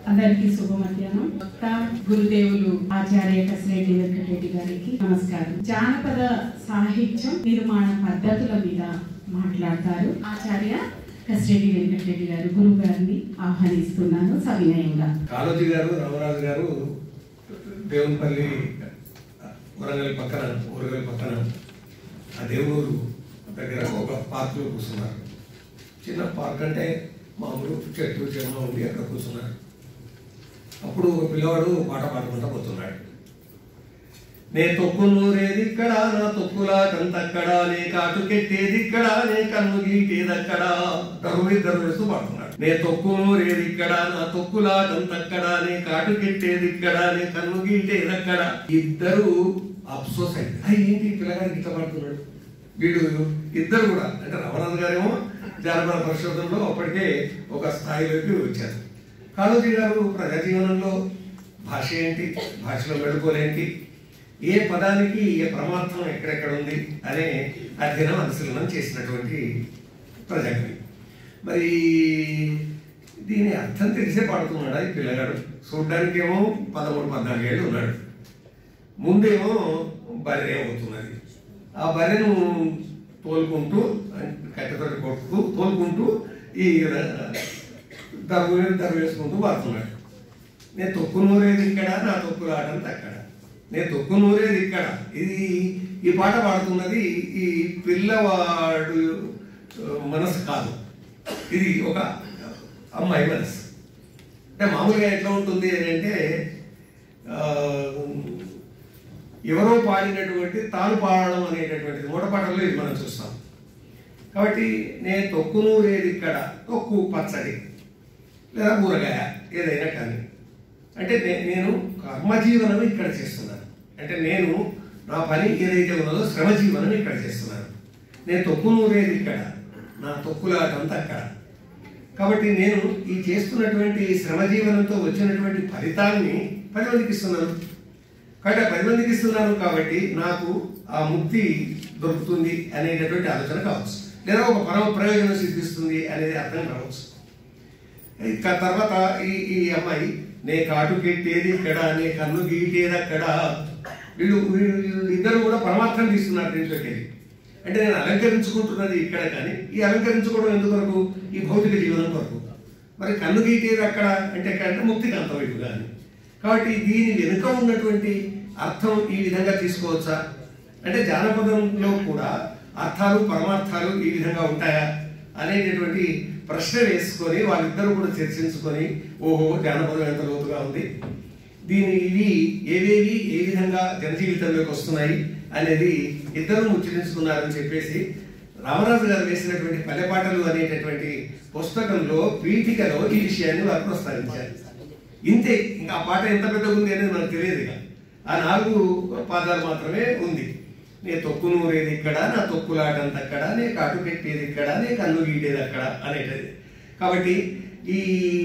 అందరికీ శుభ మధ్యాహ్నం కొత్త గురుదేవులు ఆచార్య కసిరెడ్డి వెంకటరెడ్డి గారికి నమస్కారం జానపద సాహిత్యం నిర్మాణ పద్ధతుల మీద మాట్లాడతారు ఆచార్య కసిరెడ్డి వెంకటరెడ్డి గారు గురువు గారిని ఆహ్వానిస్తున్నాను సవినయంగా కాళోజీ గారు రామరాజు గారు దేవునిపల్లి వరంగల్ పక్కన ఊరగల్ పక్కన ఆ దేవుడు దగ్గర ఒక పార్కులో కూర్చున్నారు చిన్న పార్క్ అంటే మామూలు చెట్టు చిన్న ఉండి అక్కడ కూర్చున్నారు అప్పుడు ఒక పిల్లవాడు పాట పాడుకుంటా పోతున్నాడు నే తొక్కు నూరేది ఇక్కడ నా తొక్కులాటంతక్కడ నే కాటు కెట్టేది ఇక్కడ నే కన్ను గీటేదక్కడ దరువు ఇద్దరు వేస్తూ పాడుతున్నాడు నే తొక్కు నూరేది ఇక్కడ నా తొక్కులాటంతక్కడ నే కాటు కెట్టేది ఇక్కడ నే కన్ను గీటేదక్కడ ఇద్దరు అప్సోస్ అయింది "అయ్, ఏంటి ఈ పిల్లగాడికి ఇట్లా పాడుతున్నాడు వీళ్ళు ఇద్దరు కూడా అంటే రమణాథ్ గారేమో జానపద పరిశోధనలో అప్పటికే ఒక స్థాయిలోకి వచ్చారు కాళోజీ గారు ప్రజా జీవనంలో భాష ఏంటి భాషలో మెడుకోలేంటి ఏ పదానికి ఏ ప్రమార్థం ఎక్కడెక్కడ ఉంది అనే అధ్యయనం అనుశీలనం చేసినటువంటి ప్రజాకవి మరి దీని అర్థం తెలిసే పాడుతున్నాడా ఈ పిల్లగాడు చూడ్డానికేమో పదమూడు పద్నాలుగు ఏళ్ళు ఉన్నాడు ముందేమో బర్రె అవుతున్నది ఆ బర్రెను తోలుకుంటూ కట్టెతో కొట్టుతూ తోలుకుంటూ ఈ దరువు దరువు వేసుకుంటూ పడుతున్నాడు నేను తొక్కు నూరేది ఇక్కడ నా తొక్కు రావడం అక్కడ నేను తొక్కు నూరేది ఇక్కడ ఇది ఈ పాట పాడుతున్నది ఈ పిల్లవాడు ఆ, మనసు కాదు ఇది ఒక అమ్మాయి మనసు అంటే మామూలుగా ఎట్లా ఉంటుంది అని అంటే ఆ, ఎవరో పాడినటువంటి తాను పాడడం అనేటటువంటిది మూటపాటల్లో ఇది మనం చూస్తాం కాబట్టి నేను తొక్కు నూరేది ఇక్కడ తొక్కు పచ్చడి లేదా ఊరగాయ ఏదైనా కానీ అంటే నే- నేను కర్మజీవనం ఇక్కడ చేస్తున్నాను అంటే నేను నా పని ఏదైతే ఉన్నదో శ్రమజీవనం ఇక్కడ చేస్తున్నాను నేను తొక్కు నూరేది ఇక్కడ నా తొక్కులాటంతా అక్కడ కాబట్టి నేను ఈ చేస్తున్నటువంటి శ్రమజీవనంతో వచ్చినటువంటి ఫలితాన్ని పది మందికి ఇస్తున్నాను కాబట్టి ఆ పది మందికి ఇస్తున్నాను కాబట్టి నాకు ఆ ముక్తి దొరుకుతుంది అనేటటువంటి ఆలోచన కావచ్చు లేదా ఒక పరమ ప్రయోజనం సిద్ధిస్తుంది అనేది అర్థం కావచ్చు ఇక తర్వాత ఈ ఈ అమ్మాయి నే కాటు కెట్టేది ఇక్కడ నే కన్ను గీటేది అక్కడ వీళ్ళు వీళ్ళు ఇద్దరు కూడా పరమార్థం తీస్తున్నారు దీంట్లోకి వెళ్ళి అంటే నేను అలంకరించుకుంటున్నది ఇక్కడ కానీ ఈ అలంకరించుకోవడం ఎందుకొరకు ఈ భౌతిక జీవనం కొరకు మరి కన్ను గీటేది అక్కడ అంటే ఎక్కడ అంటే ముక్తికి అంత వైపు కానీ కాబట్టి దీని వెనుక ఉన్నటువంటి అర్థం ఈ విధంగా తీసుకోవచ్చా అంటే జానపదంలో కూడా అర్థాలు పరమార్థాలు ఈ విధంగా ఉంటాయా అనేటటువంటి ప్రశ్న వేసుకొని వాళ్ళిద్దరూ కూడా చర్చించుకొని ఓహో జానపదం ఎంత లోతుగా ఉంది దీని ఇవి ఏవేవి ఏ విధంగా జనజీవితంలోకి వస్తున్నాయి అనేది ఇద్దరు ముచ్చరించుకున్నారని చెప్పేసి రామరాజు గారు వేసినటువంటి పల్లెపాటలు అనేటటువంటి పుస్తకంలో పీఠికలో ఈ విషయాన్ని వారు ప్రస్తావించారు ఇంతే ఇంకా ఆ పాట ఎంత పెద్దగా ఉంది అనేది మనకు తెలియదు ఇక ఆ నాలుగు పాదాలు మాత్రమే ఉంది నే తొక్కు నూరేది ఇక్కడ నా తొక్కులాటంత అక్కడ నే కాటు పెట్టేది ఇక్కడ నే కన్ను గీటేది అక్కడ అనేటది కాబట్టి ఈ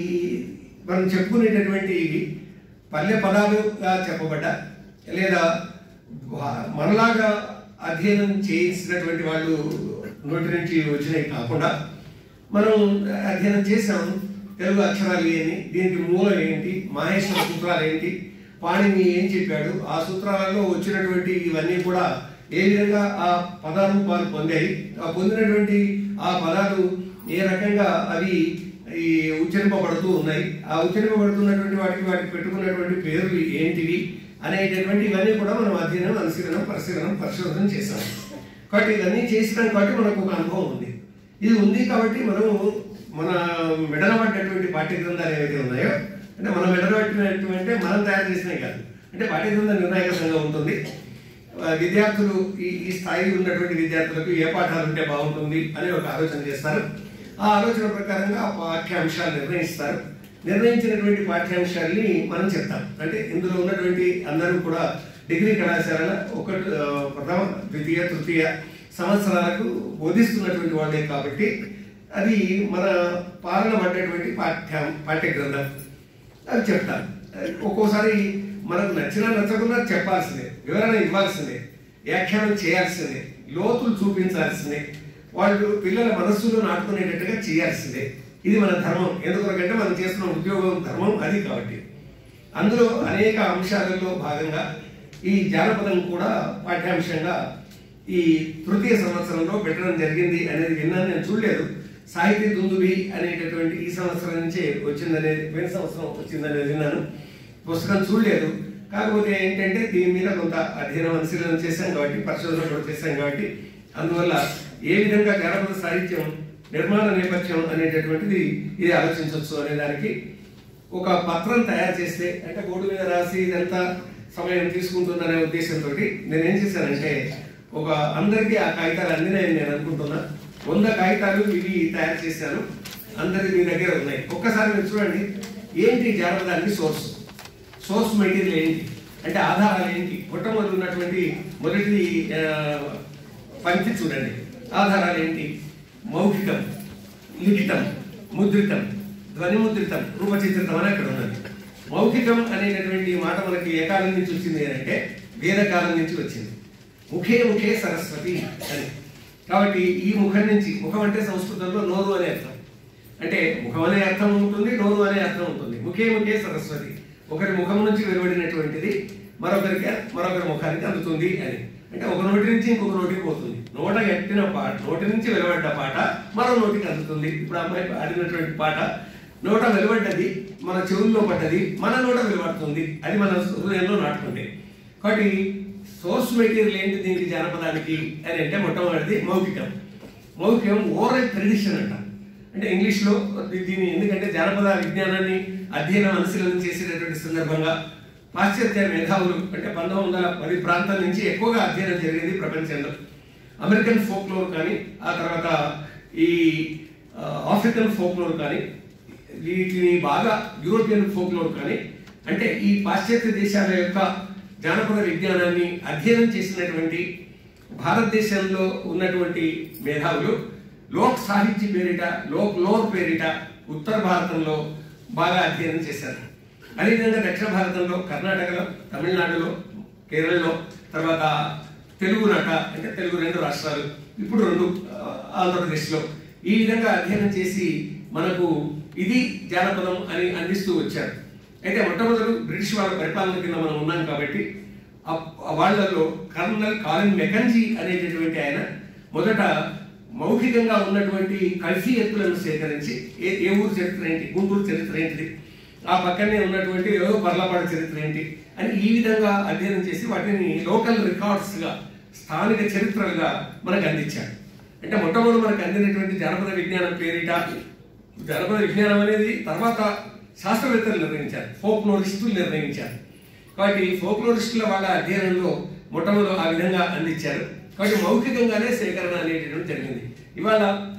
మనం చెప్పుకునేటటువంటి ఇవి పల్లె పదాలుగా చెప్పబడ్డ లేదా వా- మనలాగా అధ్యయనం చేసినటువంటి వాళ్ళు నోటి నుంచి వచ్చినవి కాకుండా మనం అధ్యయనం చేసాం తెలుగు అక్షరాలు ఏంటి దీనికి మూలం ఏంటి మాహేశ్వర సూత్రాలు ఏంటి పాణిని ఏం చెప్పాడు ఆ సూత్రాలలో వచ్చినటువంటి ఇవన్నీ కూడా ఏ విధంగా ఆ పదారూపాలు పొందాయి ఆ పొందినటువంటి ఆ పదాలు ఏ రకంగా అవి ఈ ఉచ్చరింపబడుతూ ఉన్నాయి ఆ ఉచ్చరింపబడుతున్నటువంటి వాటికి వాటికి పెట్టుకున్నటువంటి పేర్లు ఏంటివి అనేటటువంటి ఇవన్నీ కూడా మనం అధ్యయనం అనుశీలనం పరిశీలనం పరిశోధన చేశాం కాబట్టి ఇవన్నీ చేసినాం కాబట్టి మనకు ఒక అనుభవం ఉంది ఇది ఉంది కాబట్టి మనం మన మెడలబడ్డటువంటి పాఠ్య గ్రంథాలు ఏవైతే ఉన్నాయో అంటే మనం మెడలబట్టినటువంటి అంటే మనం తయారు చేసినవి కాదు అంటే పాఠ్య గ్రంథం నిర్ణాయక సంఘం ఉంటుంది ఆ, విద్యార్థులు ఈ ఈ స్థాయి ఉన్నటువంటి విద్యార్థులకు ఏ పాఠాలు ఉంటే బాగుంటుంది అని ఒక ఆలోచన చేస్తారు ఆ ఆలోచన ప్రకారంగా ఆ పాఠ్యాంశాలు నిర్ణయిస్తారు నిర్ణయించినటువంటి పాఠ్యాంశాలని మనం చెప్తాం అంటే ఇందులో ఉన్నటువంటి అందరూ కూడా డిగ్రీ కళాశాల ఒక ఆ, ప్రథమ ద్వితీయ తృతీయ సంవత్సరాలకు బోధిస్తున్నటువంటి వాళ్ళే కాబట్టి అది మన పాలన పడ్డటువంటి పాఠ్య పాఠ్య గ్రంథం అది చెప్తాను ఒక్కోసారి మనకు నచ్చినా నచ్చకుండా చెప్పాల్సిందే వివరణ ఇవ్వాల్సిందే వ్యాఖ్యానం చేయాల్సిందే లోతులు చూపించాల్సిందే వాళ్ళు పిల్లల మనస్సులో నాటుకునేటట్టుగా చేయాల్సిందే ఇది మన ధర్మం ఎందుకంటే మనం చేస్తున్న ఉద్యోగం ధర్మం అది కాబట్టి అందులో అనేక అంశాలలో భాగంగా ఈ జానపదం కూడా పాఠ్యాంశంగా ఈ తృతీయ సంవత్సరంలో పెట్టడం జరిగింది అనేది విన్నాను నేను చూడలేదు సాహితీ దుందుబి అనేటటువంటి ఈ సంవత్సరం నుంచే వచ్చిందనేది పోయిన సంవత్సరం వచ్చిందనేది విన్నాను పుస్తకం చూడలేదు కాకపోతే ఏంటంటే దీని మీద కొంత అధ్యయనం పరిశీలన చేశాం కాబట్టి పరిశోధన కూడా చేశాం కాబట్టి అందువల్ల ఏ విధంగా జానపద సాహిత్యం నిర్మాణ నేపథ్యం అనేటటువంటిది ఇది ఆలోచించవచ్చు అనే దానికి ఒక పత్రం తయారు చేస్తే అంటే బోర్డు మీద రాసి ఇదంతా సమయం తీసుకుంటుందనే ఉద్దేశంతో నేను ఏం చేశానంటే ఒక అందరికీ ఆ కాగితాలు అందినాయని నేను అనుకుంటున్నా వంద కాగితాలు ఇవి తయారు చేశాను అందరి మీ దగ్గర ఉన్నాయి ఒక్కసారి మీరు చూడండి ఏంటి జానపదానికి సోర్స్ సోర్స్ మెటీరియల్ ఏంటి అంటే ఆధారాలు ఏంటి మొట్టమొదటి ఉన్నటువంటి మొదటి ఆ, పంక్తి చూడండి ఆధారాలు ఏంటి మౌఖికం లిఖితం ముద్రితం ధ్వని ముద్రితం రూపచిత్రితం అని అక్కడ ఉన్నది మౌఖికం అనేటటువంటి మాట మనకి ఏ కాలం నుంచి వచ్చింది అని అంటే వేదకాలం నుంచి వచ్చింది ముఖే ముఖే సరస్వతి అని కాబట్టి ఈ ముఖం నుంచి ముఖం అంటే సంస్కృతంలో నోరు అనే అర్థం అంటే ముఖం అనే అర్థం ఉంటుంది నోరు అనే అర్థం ఉంటుంది ముఖే ముఖే సరస్వతి ఒకరి ముఖం నుంచి వెలువడినటువంటిది మరొకరికి మరొకరి ముఖానికి అందుతుంది అని అంటే ఒక నోటి నుంచి ఇంకొక నోటికి పోతుంది నోట ఎట్టిన పాట నోటి నుంచి వెలువడ్డ పాట మరో నోటికి అందుతుంది ఇప్పుడు అమ్మాయి ఆడినటువంటి పాట నోట వెలువడ్డది మన చెవుల్లో పడ్డది మన నోట వెలువడుతుంది అది మన హృదయంలో నాటుకుంది కాబట్టి సోర్స్ మెటీరియల్ ఏంటి దీనికి జానపదానికి అని అంటే మొట్టమొదటిది మౌఖికం మౌఖికం ఓరల్ ట్రెడిషన్ అంట అంటే ఇంగ్లీష్లో దీని ఎందుకంటే జానపద విజ్ఞానాన్ని అధ్యయనం అనుశీలన చేసేటటువంటి సందర్భంగా పాశ్చాత్య మేధావులు అంటే పంతొమ్మిది వందల పది ప్రాంతం నుంచి ఎక్కువగా అధ్యయనం జరిగింది ప్రపంచంలో అమెరికన్ ఫోక్లోర్ కానీ ఆ తర్వాత ఈ ఆ, ఆఫ్రికన్ ఫోక్లోర్ కానీ వీటిని బాగా యూరోపియన్ ఫోక్లోర్ కానీ అంటే ఈ పాశ్చాత్య దేశాల యొక్క జానపద విజ్ఞానాన్ని అధ్యయనం చేసినటువంటి భారతదేశంలో ఉన్నటువంటి మేధావులు లోక్ సాహిత్య పేరిట లోక్ లోర్ పేరిట ఉత్తర భారతంలో బాగా అధ్యయనం చేశారు అదేవిధంగా దక్షిణ భారతంలో కర్ణాటకలో తమిళనాడులో కేరళలో తర్వాత తెలుగు నాట అంటే తెలుగు రెండు రాష్ట్రాలు ఇప్పుడు రెండు ఆ, ఆంధ్రప్రదేశ్లో ఈ విధంగా అధ్యయనం చేసి మనకు ఇది జానపదం అని అందిస్తూ వచ్చారు అయితే మొట్టమొదటి బ్రిటిష్ వాళ్ళ పరిపాలన కింద మనం ఉన్నాం కాబట్టి ఆ- వాళ్ళలో కర్నల్ కాలిన్ మెకంజీ అనేటటువంటి ఆయన మొదట మౌఖికంగా ఉన్నటువంటి కల్ఫియత్తులను సేకరించి ఏ ఏ ఊరు చరిత్ర ఏంటి గుంటూరు చరిత్ర ఏంటిది ఆ పక్కనే ఉన్నటువంటి ఏదో పర్లపాడు చరిత్ర ఏంటి అని ఈ విధంగా అధ్యయనం చేసి వాటిని లోకల్ రికార్డ్స్ గా స్థానిక చరిత్రలుగా మనకు అందించాడు అంటే మొట్టమొదటి మనకు అందినటువంటి జానపద విజ్ఞానం పేరిట జానపద విజ్ఞానం అనేది తర్వాత శాస్త్రవేత్తలు నిర్ణయించారు ఫోక్లోరిస్టులు నిర్ణయించారు కాబట్టి ఫోక్లోరిస్టుల వాళ్ళ అధ్యయనంలో మొట్టమొదటి ఆ విధంగా అందించారు కాబట్టి మౌఖికంగానే సేకరణ అనేటటువంటి జరిగింది ఇవాళ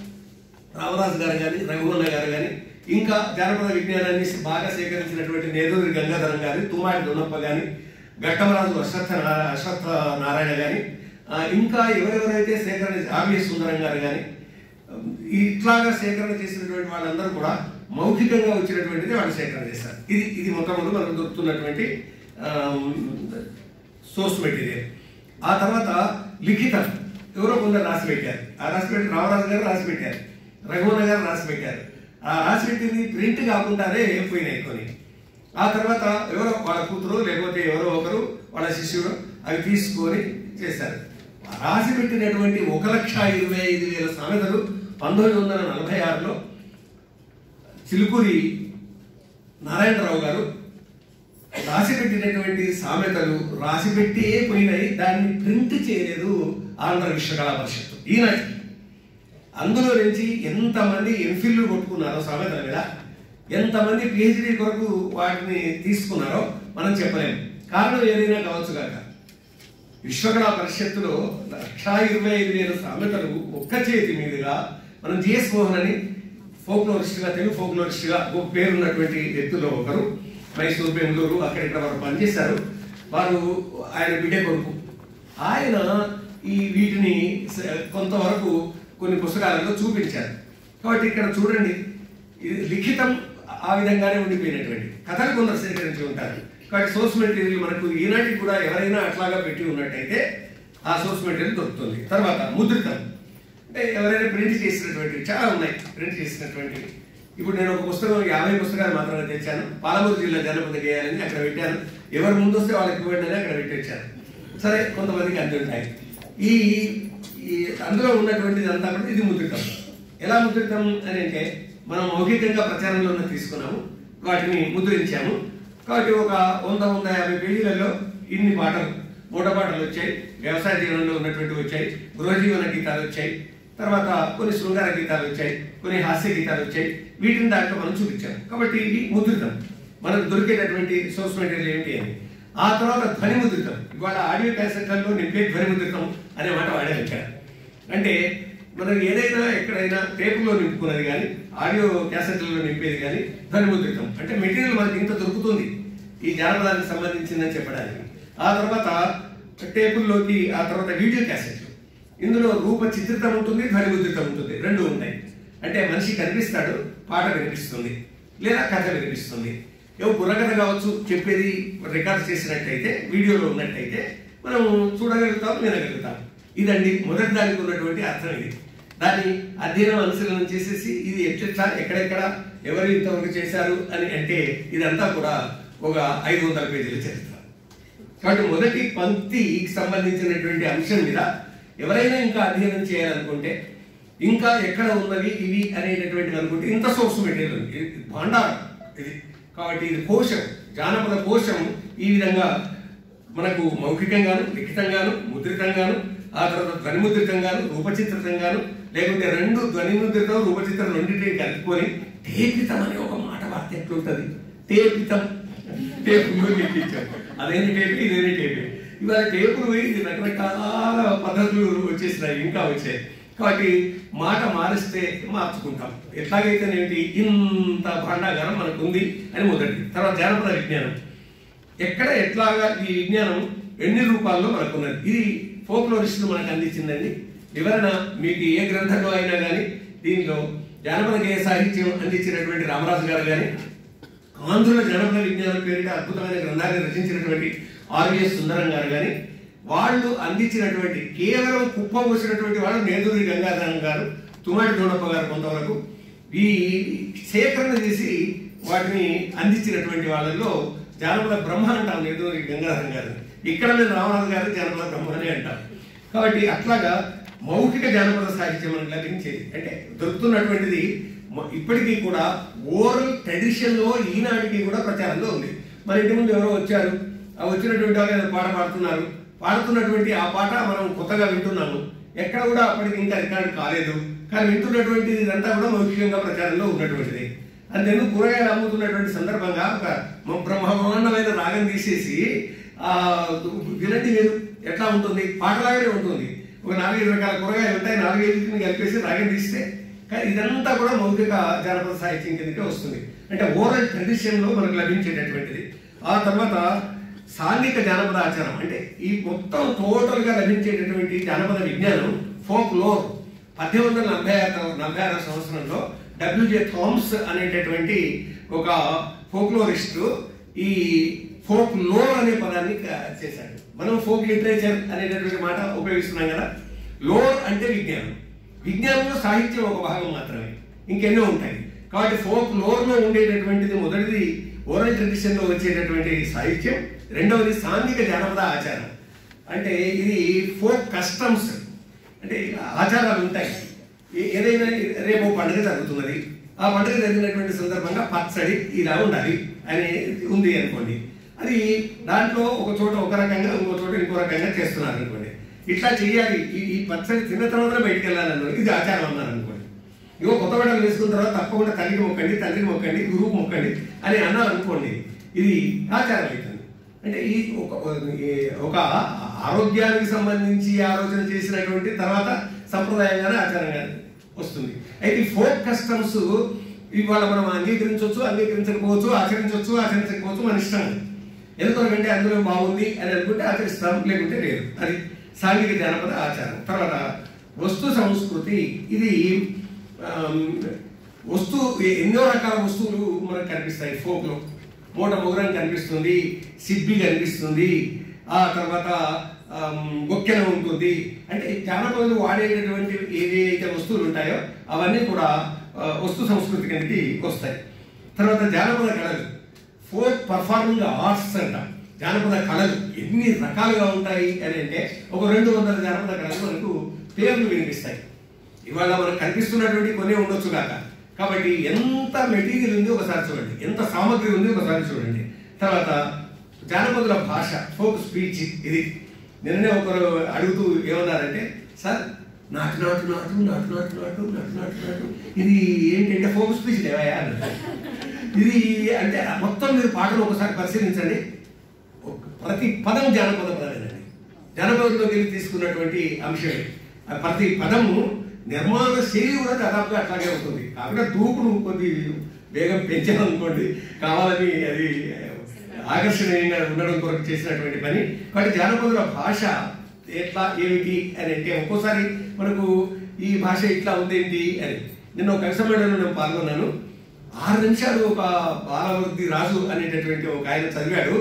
రామరాజు గారు కానీ రఘువన్న గారు కానీ ఇంకా జానపద విజ్ఞానాన్ని బాగా సేకరించినటువంటి నేదూరి గంగాధరం గారి తుమ్మాటి దొన్నప్ప గాని ఘట్టమరాజు అశ్వత్థ నారా- అశ్వత్థ నారాయణ గాని ఆ, ఇంకా ఎవరెవరైతే సేకరణ ఆర్వీఎస్ సుందరం గారు కానీ ఇట్లాగా సేకరణ చేసినటువంటి వాళ్ళందరూ కూడా మౌఖికంగా వచ్చినటువంటిది వాళ్ళు సేకరణ చేశారు ఇది ఇది మొట్టమొదటి మనకు దొరుకుతున్నటువంటి సోర్స్ మెటీరియల్ ఆ తర్వాత లిఖితం ఎవరో కొందరు రాసి పెట్టారు ఆ రాసి పెట్టి రామరాజు గారు రాసి పెట్టారు రఘువన్న గారు రాసి పెట్టారు ఆ రాసి పెట్టింది ప్రింట్ కాకుండానే పోయినాయి కొన్ని ఆ తర్వాత ఎవరో వాళ్ళ కూతురు లేకపోతే ఎవరో ఒకరు వాళ్ళ శిష్యుడు అవి తీసుకొని చేశారు రాసి పెట్టినటువంటి ఒక లక్ష ఇరవై ఐదు వేల సామెతలు పంతొమ్మిది వందల నలభై ఆరులో చిలుకూరి నారాయణరావు గారు రాసి పెట్టినటువంటి సామెతలు రాసి పెట్టే పోయినాయి దాన్ని ప్రింట్ చేయలేదు ఆంధ్ర విశ్వకళా పరిషత్తు ఈనాటికి అందులో నుంచి ఎంతమంది ఎంఫిల్ కొట్టుకున్నారో సామెతల మీద ఎంతమంది పిహెచ్డి కొరకు వాటిని తీసుకున్నారో మనం చెప్పలేము కారణం ఏదైనా కావచ్చు కాక విశ్వకళా పరిషత్తులో లక్షా ఇరవై ఐదు వేల సామెతలు ఒక్క చేతి మీదుగా మనం జిఎస్ మోహన్ అని ఫోక్లోరిస్ట్ గా తెలుగు ఫోక్లోరిస్ట్ గా ఒక పేరున్నటువంటి వ్యక్తుల్లో ఒకరు మైసూరు బెంగళూరు అక్కడిక్కడ వారు పనిచేశారు వారు ఆయన బిడ్డ కొడుకు ఆయన ఈ వీటిని స- కొంతవరకు కొన్ని పుస్తకాలలో చూపించారు కాబట్టి ఇక్కడ చూడండి ఇది లిఖితం ఆ విధంగానే ఉండిపోయినటువంటి కథలు కొందరు సేకరించి ఉంటారు కాబట్టి సోర్స్ మెటీరియల్ మనకు ఈనాటికి కూడా ఎవరైనా అట్లాగా పెట్టి ఉన్నట్టయితే ఆ సోర్స్ మెటీరియల్ దొరుకుతుంది తర్వాత ముద్రితం అంటే ఎవరైనా ప్రింట్ చేసినటువంటి చాలా ఉన్నాయి ప్రింట్ చేసినటువంటి ఇప్పుడు నేను ఒక పుస్తకం యాభై పుస్తకాలు మాత్రమే తెచ్చాను పాలమూరు జిల్లా జానపద గేయాలని అక్కడ పెట్టాను ఎవరు ముందు వస్తే వాళ్ళకి ఇవ్వండి అని అక్కడ పెట్టించాను సరే కొంతమందికి అంది ఉంటాయి ఈ ఈ అందులో ఉన్నటువంటిది అంతా కూడా ఇది ముద్రితం ఎలా ముద్రితం అని అంటే మనం మౌఖికంగా ప్రచారంలో ఉన్న తీసుకున్నాము వాటిని ముద్రించాము కాబట్టి ఒక వంద వంద యాభై పేజీలలో ఇన్ని పాటలు మూట పాటలు వచ్చాయి వ్యవసాయ జీవనంలో ఉన్నటువంటి వచ్చాయి గృహజీవన గీతాలు వచ్చాయి తర్వాత కొన్ని శృంగార గీతాలు వచ్చాయి కొన్ని హాస్య గీతాలు వచ్చాయి వీటిని దాంట్లో మనం చూపించాం కాబట్టి ఇది ముద్రితం మనకు దొరికేటటువంటి సోర్స్ మెటీరియల్ ఏంటి అని ఆ తర్వాత ధ్వని ముద్రితం ఇవాళ ఆడియో క్యాసెట్లలో నింపే ధ్వని ముద్రితం అనే మాట వాడాను ఇక్కడ అంటే మనం ఏదైనా ఎక్కడైనా టేపులో నింపుకున్నది కానీ ఆడియో క్యాసెట్లలో నింపేది కానీ ధ్వని ముద్రితం అంటే మెటీరియల్ మనకి ఇంత దొరుకుతుంది ఈ జానపదానికి సంబంధించిందని చెప్పడానికి ఆ తర్వాత టేపుల్లోకి ఆ తర్వాత వీడియో క్యాసెట్లు ఇందులో రూప చిత్రితం ఉంటుంది ధ్వని ముద్రితం ఉంటుంది రెండు ఉంటాయి అంటే మనిషి కనిపిస్తాడు పాట వినిపిస్తుంది లేదా కథ వినిపిస్తుంది ఏవో బుర్రకథ కావచ్చు చెప్పేది రికార్డ్ చేసినట్టయితే వీడియోలో ఉన్నట్టయితే మనం చూడగలుగుతాం వినగలుగుతాం ఇదండి మొదటి దానికి ఉన్నటువంటి అర్థం ఇది దాన్ని అధ్యయనం అనుశీలనం చేసేసి ఇది ఎట్లా ఎక్కడెక్కడ ఎవరు ఇంతవరకు చేశారు అని అంటే ఇదంతా కూడా ఒక ఐదు వందల పేజీల చరిత్ర కాబట్టి మొదటి పంక్తికి సంబంధించినటువంటి అంశం మీద ఎవరైనా ఇంకా అధ్యయనం చేయాలనుకుంటే ఇంకా ఎక్కడ ఉన్నవి ఇవి అనేటటువంటి అనుకుంటే ఇంత సోర్స్ మెటీరియల్ ఉంది ఇది భాండారం ఇది కాబట్టి ఇది కోశం జానపద కోశం ఈ విధంగా మనకు మౌఖికంగాను లిఖితంగాను ముద్రితంగాను ఆ తర్వాత ధ్వని ముద్రితంగాను రూపచిత్రితంగాను లేకుంటే రెండు ధ్వని ముద్రితం రూపచిత్రం రెండింటిని కలుపుకొని టేపితం అనే ఒక మాట వార్త ఎట్లుంటది టేపితం టేపు ఎక్కించాం అదేంటి టేపు ఇదేంటి టేపు ఇవాళ టేపులు ఇది రకరకాల పద్ధతులు వచ్చేసినాయి ఇంకా వచ్చాయి కాబట్టి మాట మారిస్తే మార్చుకుంటాం ఎట్లాగైతేనేంటి ఇంత భాండాగారం మనకు ఉంది అని మొదటిది తర్వాత జానపద విజ్ఞానం ఎక్కడ ఎట్లాగా ఈ విజ్ఞానం ఎన్ని రూపాల్లో మనకు ఉన్నది ఇది ఫోక్లోరిస్టులు మనకు అందించిందండి వివరణ మీకు ఏ గ్రంథంలో అయినా కానీ దీనిలో జానపద గేయ సాహిత్యం అందించినటువంటి రామరాజు గారు కానీ ఆంధ్రుల జానపద విజ్ఞానం పేరిట అద్భుతమైన గ్రంథాన్ని రచించినటువంటి ఆర్విఎస్ సుందరం గారు కానీ వాళ్ళు అందించినటువంటి కేవలం కుప్ప పోసినటువంటి వాళ్ళు నేదూరి గంగాధరం గారు తుమాటి దోడప్ప గారు కొంతవరకు ఈ సేకరణ చేసి వాటిని అందించినటువంటి వాళ్ళల్లో జానపద బ్రహ్మ అంటాం నేదూరి గంగాధరం గారు ఇక్కడ మేము రామరాజు గారు జానపద బ్రహ్మ అని అంటాం కాబట్టి అట్లాగా మౌఖిక జానపద సాహిత్యం మనకు లభించేది అంటే దొరుకుతున్నటువంటిది మ- ఇప్పటికీ కూడా ఓరల్ ట్రెడిషన్ లో ఈనాటికి కూడా ప్రచారంలో ఉంది మన ఇంటి ముందు ఎవరో వచ్చారు ఆ వచ్చినటువంటి వాళ్ళు ఏదో పాట పాడుతున్నారు పాడుతున్నటువంటి ఆ పాట మనం కొత్తగా వింటున్నాము ఎక్కడ కూడా అప్పటికి ఇంకా రికార్డు కాలేదు కానీ వింటున్నటువంటిది ఇదంతా కూడా మౌఖికంగా ప్రచారంలో ఉన్నటువంటిది అంతేందుకు కూరగాయలు అమ్ముతున్నటువంటి సందర్భంగా ఒక మ- బ్రహ్మాండమైన రాగం తీసేసి ఆ వినండి మీరు ఎట్లా ఉంటుంది పాటలాగానే ఉంటుంది ఒక నాలుగైదు రకాల కూరగాయలు ఉంటాయి నాలుగైదుని కలిపేసి రాగం తీస్తే కానీ ఇదంతా కూడా మౌఖిక జానపద సాహిత్యం కిందకే వస్తుంది అంటే ఓరల్ ట్రెడిషన్ లో మనకు లభించేటటువంటిది ఆ తర్వాత సాంఘిక జానపద ఆచారం అంటే ఈ మొత్తం టోటల్ గా లభించేటటువంటి జానపద విజ్ఞానం ఫోక్ లోర్ పద్దెనిమిది వందల నలభై ఆరు నలభై ఆరో సంవత్సరంలో డబ్ల్యూజే థామ్స్ అనేటటువంటి ఒక ఫోక్లోరిస్ట్ ఈ ఫోక్ లోర్ అనే పదాన్ని క- చేశాడు మనం ఫోక్ లిటరేచర్ అనేటటువంటి మాట ఉపయోగిస్తున్నాం కదా లోర్ అంటే విజ్ఞానం విజ్ఞానంలో సాహిత్యం ఒక భాగం మాత్రమే ఇంకెన్నో ఉంటాయి కాబట్టి ఫోక్ లోర్ లో ఉండేటటువంటిది మొదటిది ఓరల్ ట్రెడిషన్ లో వచ్చేటటువంటి సాహిత్యం రెండవది సాంఘిక జానపద ఆచారం అంటే ఇది ఫోక్ కస్టమ్స్ అంటే ఆచారాలు ఉంటాయి ఏ- ఏదైనా రేపు పండుగ జరుగుతున్నది ఆ పండుగ జరిగినటువంటి సందర్భంగా పచ్చడి ఇలా ఉండాలి అని ఉంది అనుకోండి అది దాంట్లో ఒక చోట ఒక రకంగా ఇంకో చోట ఇంకో రకంగా చేస్తున్నారు అనుకోండి ఇట్లా చేయాలి ఈ ఈ పచ్చడి తిన్న తర్వాత బయటికి వెళ్ళాలన్నారు ఇది ఆచారం అన్నారు అనుకోండి ఇగో కొత్త బట్టలు వేసుకున్న తర్వాత తప్పకుండా తల్లికి మొక్కండి తండ్రికి మొక్కండి గురువుకు మొక్కండి అని అన్నారు అనుకోండి ఇది ఆచారం అవుతుంది అంటే ఈ ఒక ఈ- ఒక ఆరోగ్యానికి సంబంధించి ఆలోచన చేసినటువంటి తర్వాత సంప్రదాయంగానే ఆచారంగానే వస్తుంది అయితే ఈ ఫోక్ కస్టమ్స్ ఇవాళ మనం అంగీకరించవచ్చు అంగీకరించకపోవచ్చు ఆచరించవచ్చు ఆచరించకపోవచ్చు మన ఇష్టం ఎందుకంటే అందులో బాగుంది అని అనుకుంటే ఆచరిస్తాం లేకుంటే లేదు అది సాంఘిక జానపద ఆచారం తర్వాత వస్తు సంస్కృతి ఇది ఆమ్, వస్తు ఎన్నో రకాల వస్తువులు మనకు కనిపిస్తాయి ఫోక్ లో మూట మొగరం కనిపిస్తుంది సిబ్బి కనిపిస్తుంది ఆ తర్వాత ఆమ్, బొక్కెన ఉంటుంది అంటే జానపదులు వాడేటటువంటి ఏవైతే వస్తువులు ఉంటాయో అవన్నీ కూడా ఆ, వస్తు సంస్కృతి కిందకి వస్తాయి తర్వాత జానపద కళలు ఫోక్ పర్ఫార్మింగ్ ఆర్ట్స్ అంట జానపద కళలు ఎన్ని రకాలుగా ఉంటాయి అని అంటే ఒక రెండు వందల జానపద కళలు మనకు పేర్లు వినిపిస్తాయి ఇవాళ మనకు కనిపిస్తున్నటువంటి కొన్ని ఉండొచ్చు కాక కాబట్టి ఎంత మెటీరియల్ ఉంది ఒకసారి చూడండి ఎంత సామగ్రి ఉంది ఒకసారి చూడండి తర్వాత జానపదుల భాష ఫోక్ స్పీచ్ ఇది నిన్ననే ఒకరు అడుగుతూ ఏమన్నారంటే సార్ నాటు నాటు నాటు నాటు నాటు నాటు నాటు నాటు నాటు ఇది ఏంటంటే ఫోక్ స్పీచ్ లేవయా అన్నారు ఇది అంటే మొత్తం మీరు పాటలు ఒకసారి పరిశీలించండి ఒక- ప్రతి పదం జానపద పదమేనండి జానపదంలోకి వెళ్ళి తీసుకున్నటువంటి అంశమే ఆ ప్రతి పదము నిర్మాణ శైలి కూడా దాదాపుగా అట్లాగే ఉంటుంది కాకుండా దూకుడు కొద్ది వేగం పెంచాలనుకోండి కావాలని అది ఆకర్షణీయంగా ఉండడం కొరకు చేసినటువంటి పని కాబట్టి జానపదుల భాష ఎట్లా ఏమిటి అని అంటే ఒక్కోసారి మనకు ఈ భాష ఇట్లా ఉందేంటి అని నిన్న ఒక కవి సమ్మేళనంలో నేను పాల్గొన్నాను ఆరు నిమిషాలు ఒక బాలవృద్ధి రాజు అనేటటువంటి ఒక ఆయన చదివాడు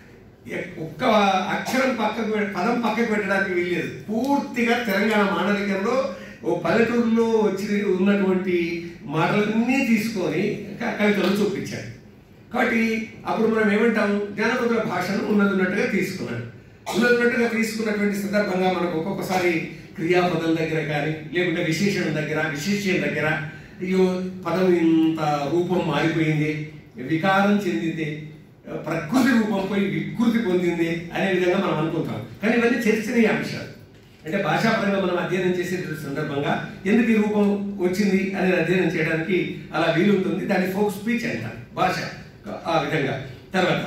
ఎ- ఒక్క అక్షరం పక్కకు పె- పదం పక్కకు పెట్టడానికి వీల్లేదు పూర్తిగా తెలంగాణ మాండలికంలో ఓ పల్లెటూరులో వచ్చి ఉన్నటువంటి మాటలన్నీ తీసుకొని క- కవితలో చూపించాడు కాబట్టి అప్పుడు మనం ఏమంటాం జానపదుల భాషను ఉన్నది ఉన్నట్టుగా తీసుకున్నాడు ఉన్నది ఉన్నట్టుగా తీసుకున్నటువంటి సందర్భంగా మనకు ఒక్కొక్కసారి క్రియాపదం దగ్గర కానీ లేకుంటే విశేషణం దగ్గర విశేషం దగ్గర అయ్యో పదం ఇంత రూపం మారిపోయింది వికారం చెందింది ప్రకృతి రూపం పోయి వికృతి పొందింది అనే విధంగా మనం అనుకుంటాం కానీ ఇవన్నీ చర్చనీయ అంశాలు అంటే భాషాపరంగా మనం అధ్యయనం చేసే సందర్భంగా ఎందుకు ఈ రూపం వచ్చింది అనేది అధ్యయనం చేయడానికి అలా వీలుంటుంది దాన్ని ఫోక్ స్పీచ్ అంటారు భాష ఆ విధంగా తర్వాత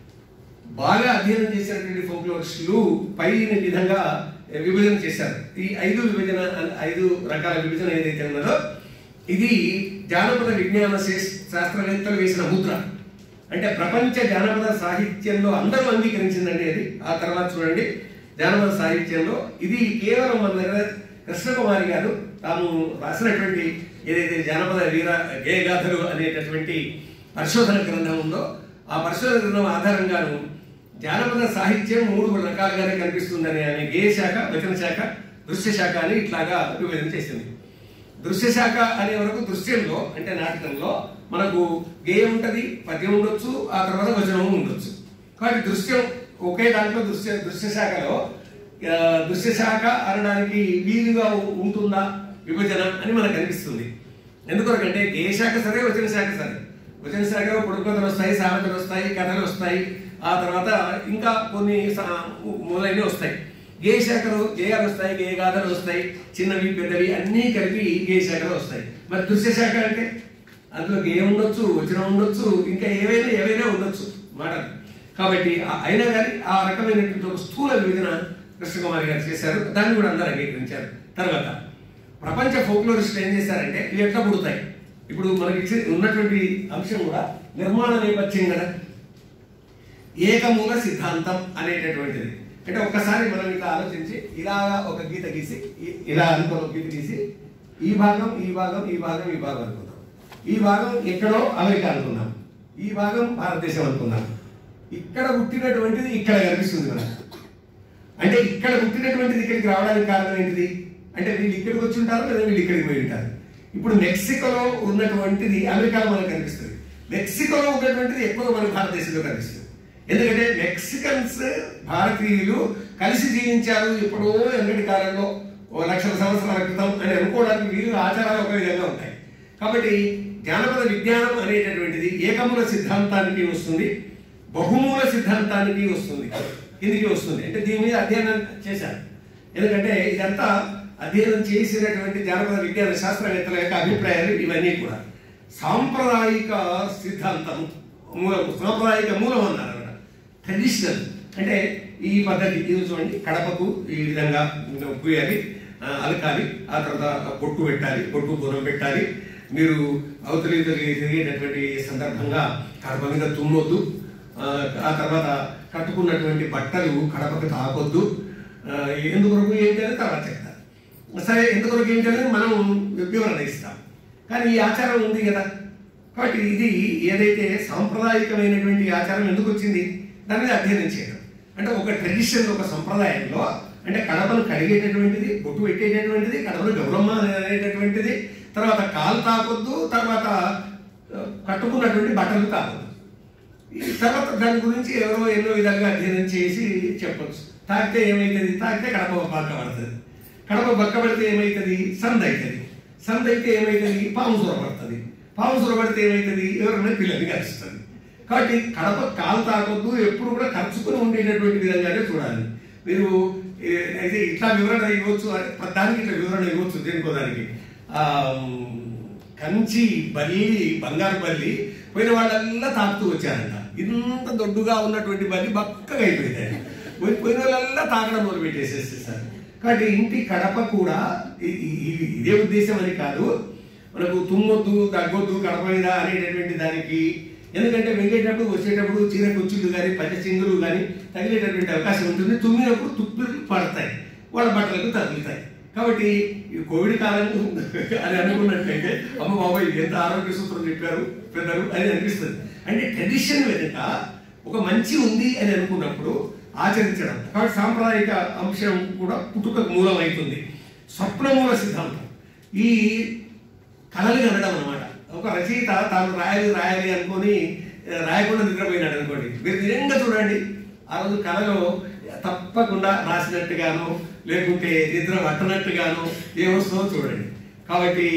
బాగా అధ్యయనం చేసినటువంటి ఫోక్లోరిస్టులు పైన విధంగా విభజన చేశారు ఈ ఐదు విభజన ఐదు రకాల విభజన ఏదైతే ఉన్నదో ఇది జానపద విజ్ఞాన శాస్- శాస్త్రవేత్తలు వేసిన ముద్ర అంటే ప్రపంచ జానపద సాహిత్యంలో అందరూ అంగీకరించిందండి అది ఆ తర్వాత చూడండి జానపద సాహిత్యంలో ఇది కేవలం మన దగ్గర కృష్ణకుమారి గారు తాము రాసినటువంటి ఏదైతే జానపద వీర గేయగాథలు అనేటటువంటి పరిశోధన గ్రంథం ఉందో ఆ పరిశోధన గ్రంథం ఆధారంగాను జానపద సాహిత్యం మూడు రకాలుగానే కనిపిస్తుందని ఆమె గేయ శాఖ వచన శాఖ దృశ్య శాఖ అని ఇట్లాగా విభజన చేసింది దృశ్య శాఖ అనే వరకు దృశ్యంలో అంటే నాటకంలో మనకు గేయం ఉంటది పద్యం ఉండొచ్చు ఆ తర్వాత వచనం ఉండొచ్చు కాబట్టి దృశ్యం ఒకే దాంట్లో దృశ్య దృశ్య శాఖలో ఆ, దృశ్య శాఖ అనడానికి వీలుగా ఉ- ఉంటుందా విభజన అని మనకు అనిపిస్తుంది ఎందుకొరకంటే గేయ శాఖ సరే వచన శాఖ సరే వచన శాఖలో పొడుకథలు వస్తాయి సామెతలు వస్తాయి కథలు వస్తాయి ఆ తర్వాత ఇంకా కొన్ని సా- మొదలైనవి వస్తాయి గేయ శాఖలు గేయాలు వస్తాయి గేయ గాథలు వస్తాయి చిన్నవి పెద్దవి అన్నీ కలిపి గేయ శాఖలు వస్తాయి మరి దృశ్య శాఖ అంటే అందులో గేయం ఉండొచ్చు వచనం ఉండొచ్చు ఇంకా ఏవైనా ఏవైనా ఉండొచ్చు మాటలు కాబట్టి ఆ- అయినా కానీ ఆ రకమైనటువంటి ఒక స్థూల విభజన కృష్ణకుమారి గారు చేశారు దాన్ని కూడా అందరూ అంగీకరించారు తర్వాత ప్రపంచ ఫోక్లోరిస్టులు ఏం చేశారంటే ఇవి ఎట్లా పుడతాయి ఇప్పుడు మనకి ఇచ్చే- ఉన్నటువంటి అంశం కూడా నిర్మాణ నేపథ్యం కదా ఏకమూల సిద్ధాంతం అనేటటువంటిది అంటే ఒక్కసారి మనం ఇట్లా ఆలోచించి ఇలా ఒక గీత గీసి ఇ- ఇలా అనుకో ఒక గీత గీసి ఈ భాగం ఈ భాగం ఈ భాగం ఈ భాగం అనుకుందాం ఈ భాగం ఎక్కడో అమెరికా అనుకుందాం ఈ భాగం భారతదేశం అనుకుందాం ఇక్కడ పుట్టినటువంటిది ఇక్కడ కనిపిస్తుంది మనకు అంటే ఇక్కడ పుట్టినటువంటిది ఇక్కడికి రావడానికి కారణం ఏంటిది అంటే వీళ్ళు ఇక్కడికి వచ్చి ఉంటారు లేదా వీళ్ళు ఇక్కడికి పోయి ఉంటారు ఇప్పుడు మెక్సికోలో ఉన్నటువంటిది అమెరికాలో మనకు కనిపిస్తుంది మెక్సికోలో ఉన్నటువంటిది ఎక్కువ మనకు భారతదేశంలో కనిపిస్తుంది ఎందుకంటే మెక్సికన్స్ భారతీయులు కలిసి జీవించారు ఎప్పుడో ఎన్నటి కాలంలో ఓ లక్షల సంవత్సరాల క్రితం అని అనుకోవడానికి వీలు ఆచారాలు ఒక విధంగా ఉంటాయి కాబట్టి జానపద విజ్ఞానం అనేటటువంటిది ఏకమూల సిద్ధాంతానికి వస్తుంది బహుమూల సిద్ధాంతానికి వస్తుంది కిందికి వస్తుంది అంటే దీని మీద అధ్యయనం చేశారు ఎందుకంటే ఇదంతా అధ్యయనం చేసినటువంటి జానపద విజ్ఞాన శాస్త్రవేత్తల యొక్క అభిప్రాయాలు ఇవన్నీ కూడా సాంప్రదాయిక సిద్ధాంతం మూలం సాంప్రదాయిక మూలం అన్నారు అన్నమాట ట్రెడిషనల్ అంటే ఈ పద్ధతి ఇది చూడండి కడపకు ఈ విధంగా పూయాలి ఆ, అలకాలి ఆ తర్వాత పొట్టు పెట్టాలి పొట్టు దూరం పెట్టాలి మీరు అవతలి ఇవతలి తిరిగేటటువంటి సందర్భంగా కడప మీద తుమ్మొద్దు ఆ, ఆ తర్వాత కట్టుకున్నటువంటి బట్టలు కడపకు తాకొద్దు ఆ, ఎందుకొరకు ఏంటి అని తర్వాత చెప్తారు సరే ఎందుకొరకు ఏంటి అనేది మనం వివరణ ఇస్తాం కానీ ఈ ఆచారం ఉంది కదా కాబట్టి ఇది ఏదైతే సాంప్రదాయకమైనటువంటి ఆచారం ఎందుకు వచ్చింది దాని మీద అధ్యయనం చేయడం అంటే ఒక ట్రెడిషన్ ఒక సంప్రదాయంలో అంటే కడపను కడిగేటటువంటిది బొట్టు పెట్టేటటువంటిది కడపను గౌరమ్మ అనేటటువంటిది తర్వాత కాలు తాకొద్దు తర్వాత ఆ, కట్టుకున్నటువంటి బట్టలు తాకొద్దు ఈ తర్వాత దాని గురించి ఎవరో ఎన్నో విధాలుగా అధ్యయనం చేసి చెప్పొచ్చు తాకితే ఏమవుతుంది తాకితే కడప బక్క పడుతుంది కడప బక్క పడితే ఏమవుతుంది సంద అవుతుంది సంద అయితే ఏమవుతుంది పాము సొర పడుతుంది పాము సొర పడితే ఏమవుతుంది ఎవరైనా పిల్లల్ని కలుస్తుంది కాబట్టి కడప కాలు తాకొద్దు ఎప్పుడు కూడా ఖర్చుకుని ఉండేటటువంటి విధంగానే చూడాలి మీరు ఏ- అయితే ఇట్లా వివరణ ఇవ్వచ్చు అని- దానికి ఇట్లా వివరణ ఇవ్వచ్చు దేనికో దానికి ఆ, కంచి బల్లి బంగారు బల్లి పోయిన వాళ్ళల్లా తాకుతూ వచ్చారంట ఇంత దొడ్డుగా ఉన్నటువంటి బల్లి బక్కగా అయిపోయింది పోయి- పోయిన వాళ్ళల్లా తాకడం మొదలు పెట్టేసేసేసారు కాబట్టి ఇంటి కడప కూడా ఇ- ఇ- ఇ- ఇదే ఉద్దేశం అని కాదు మనకు తుమ్మొద్దు తగ్గొద్దు కడప మీద అనేటటువంటి దానికి ఎందుకంటే వెళ్ళేటప్పుడు వచ్చేటప్పుడు చీర కుచ్చులు కానీ పచ్చ చింగులు కానీ తగిలేటటువంటి అవకాశం ఉంటుంది తుమ్మినప్పుడు తుప్పులు పడతాయి వాళ్ళ బట్టలకు తగులుతాయి కాబట్టి ఈ కోవిడ్ కాలం అని అనుకున్నట్లయితే అమ్మ బాబాయ్ ఎంత ఆరోగ్య సూత్రం చెప్పారు పెద్దలు అని అనిపిస్తుంది అంటే ట్రెడిషన్ వెనుక ఒక మంచి ఉంది అని అనుకున్నప్పుడు ఆచరించడం కాబట్టి సాంప్రదాయిక అంశం కూడా పుట్టుకకు మూలం అవుతుంది స్వప్నమూల సిద్ధాంతం ఈ కళలు కనడం అనమాట ఒక రచయిత తాను రాయాలి రాయాలి అనుకొని ఆ, రాయకుండా నిద్రపోయినాడు అనుకోండి మీరు నిజంగా చూడండి ఆ రోజు కళలో తప్పకుండా రాసినట్టుగాను లేకుంటే నిద్ర పట్టనట్టుగాను ఏమొస్తుందో చూడండి కాబట్టి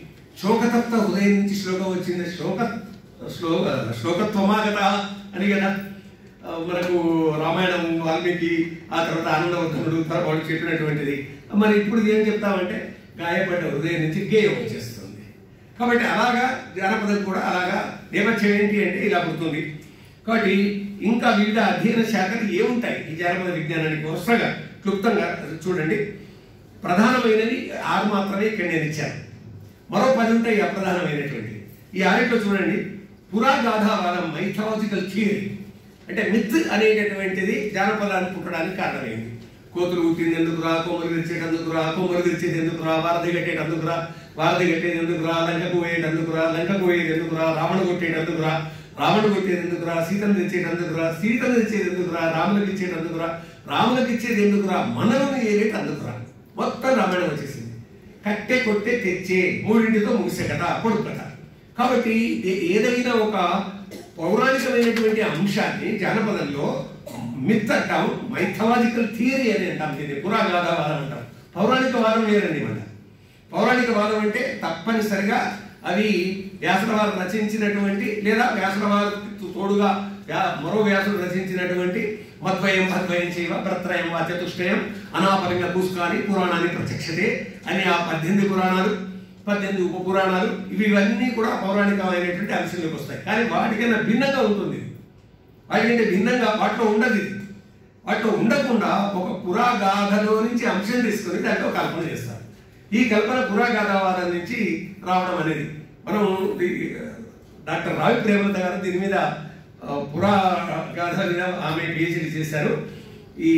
శోకతప్త హృదయం నుంచి శ్లోకం వచ్చింది శ్లోక శ్లోక శ్లోకత్వమాగత అని కదా ఆ, మనకు రామాయణం వాల్మీకి ఆ తర్వాత ఆనందవర్ధనుడు తర్వాత వాళ్ళు చెప్పినటువంటిది మరి ఇప్పుడు ఏం చెప్తామంటే గాయపడ్డ హృదయం నుంచి గేయం వచ్చేస్తుంది కాబట్టి అలాగా జానపదం కూడా అలాగా నేపథ్యం ఏంటి అంటే ఇలా పుడుతుంది కాబట్టి ఇంకా వివిధ అధ్యయన శాఖలు ఏముంటాయి ఈ జానపద విజ్ఞానానికి వరుసగా క్లుప్తంగా చూడండి ప్రధానమైనవి ఆరు మాత్రమే ఇక్కడ నేను ఇచ్చాను మరో పది ఉంటాయి అప్రధానమైనటువంటి ఈ ఆరిట్లో చూడండి పురాగాథావాదం మైథాలజికల్ థియరీ అంటే మిత్ అనేటటువంటిది జానపదాన్ని పుట్టడానికి కారణమైంది కోతులు పుట్టింది ఎందుకురా కొమ్మలు తెచ్చేటందుకురా కొమ్మలు తెచ్చేది ఎందుకురా వారధి కట్టేటందుకురా వారధి కట్టేది ఎందుకురా లంకకు పోయేటందుకురా లంకకు పోయేది ఎందుకురా రావణ కొట్టేటందుకురా రావణ కొట్టేది ఎందుకురా సీతను తెచ్చేటందుకురా సీతను తెచ్చేది ఎందుకురా రాములకు ఇచ్చేటందుకురా రాములకు ఇచ్చేది ఎందుకురా మనలను ఏలేటందుకురా మొత్తం రామాయణం వచ్చేసింది కట్టె కొట్టే తెచ్చే మూడింటితో ముగిసే కథ పొడుపు కథ కాబట్టి ఏ- ఏదైనా ఒక పౌరాణికమైనటువంటి అంశాన్ని జానపదంలో మిత్ అంటాం మైథలాజికల్ థియరీ అని అంటాం దీన్ని పురాగాథవాదం అంటాం పౌరాణిక వాదం వేరండి మన పౌరాణిక వాదం అంటే తప్పనిసరిగా అవి వ్యాసుల వారు రచించినటువంటి లేదా వ్యాసుల వారు తోడుగా వ్యా- మరో వ్యాసుడు రచించినటువంటి మద్వయం మద్వయం చేయవ భ్రత్రయం వా చతుష్టయం అనాపరంగా పూస్కాని పురాణాన్ని ప్రత్యక్షతే అని ఆ పద్దెనిమిది పురాణాలు పద్దెనిమిది ఉప పురాణాలు ఇవి ఇవన్నీ కూడా పౌరాణికమైనటువంటి అంశంలోకి వస్తాయి కానీ వాటికన్నా భిన్నంగా ఉంటుంది వాటికంటే భిన్నంగా వాటిలో ఉండదు ఇది వాటిలో ఉండకుండా ఒక పురాగాథలో నుంచి అంశం తీసుకొని దాంట్లో కల్పన చేస్తారు ఈ కల్పన పురాగాథవాదం నుంచి రావడం అనేది మనం ఈ, డాక్టర్ రావి ప్రేమలత గారు దీని మీద ఆ, పురాగాథ మీద ఆమె పిహెచ్డి చేశారు ఈ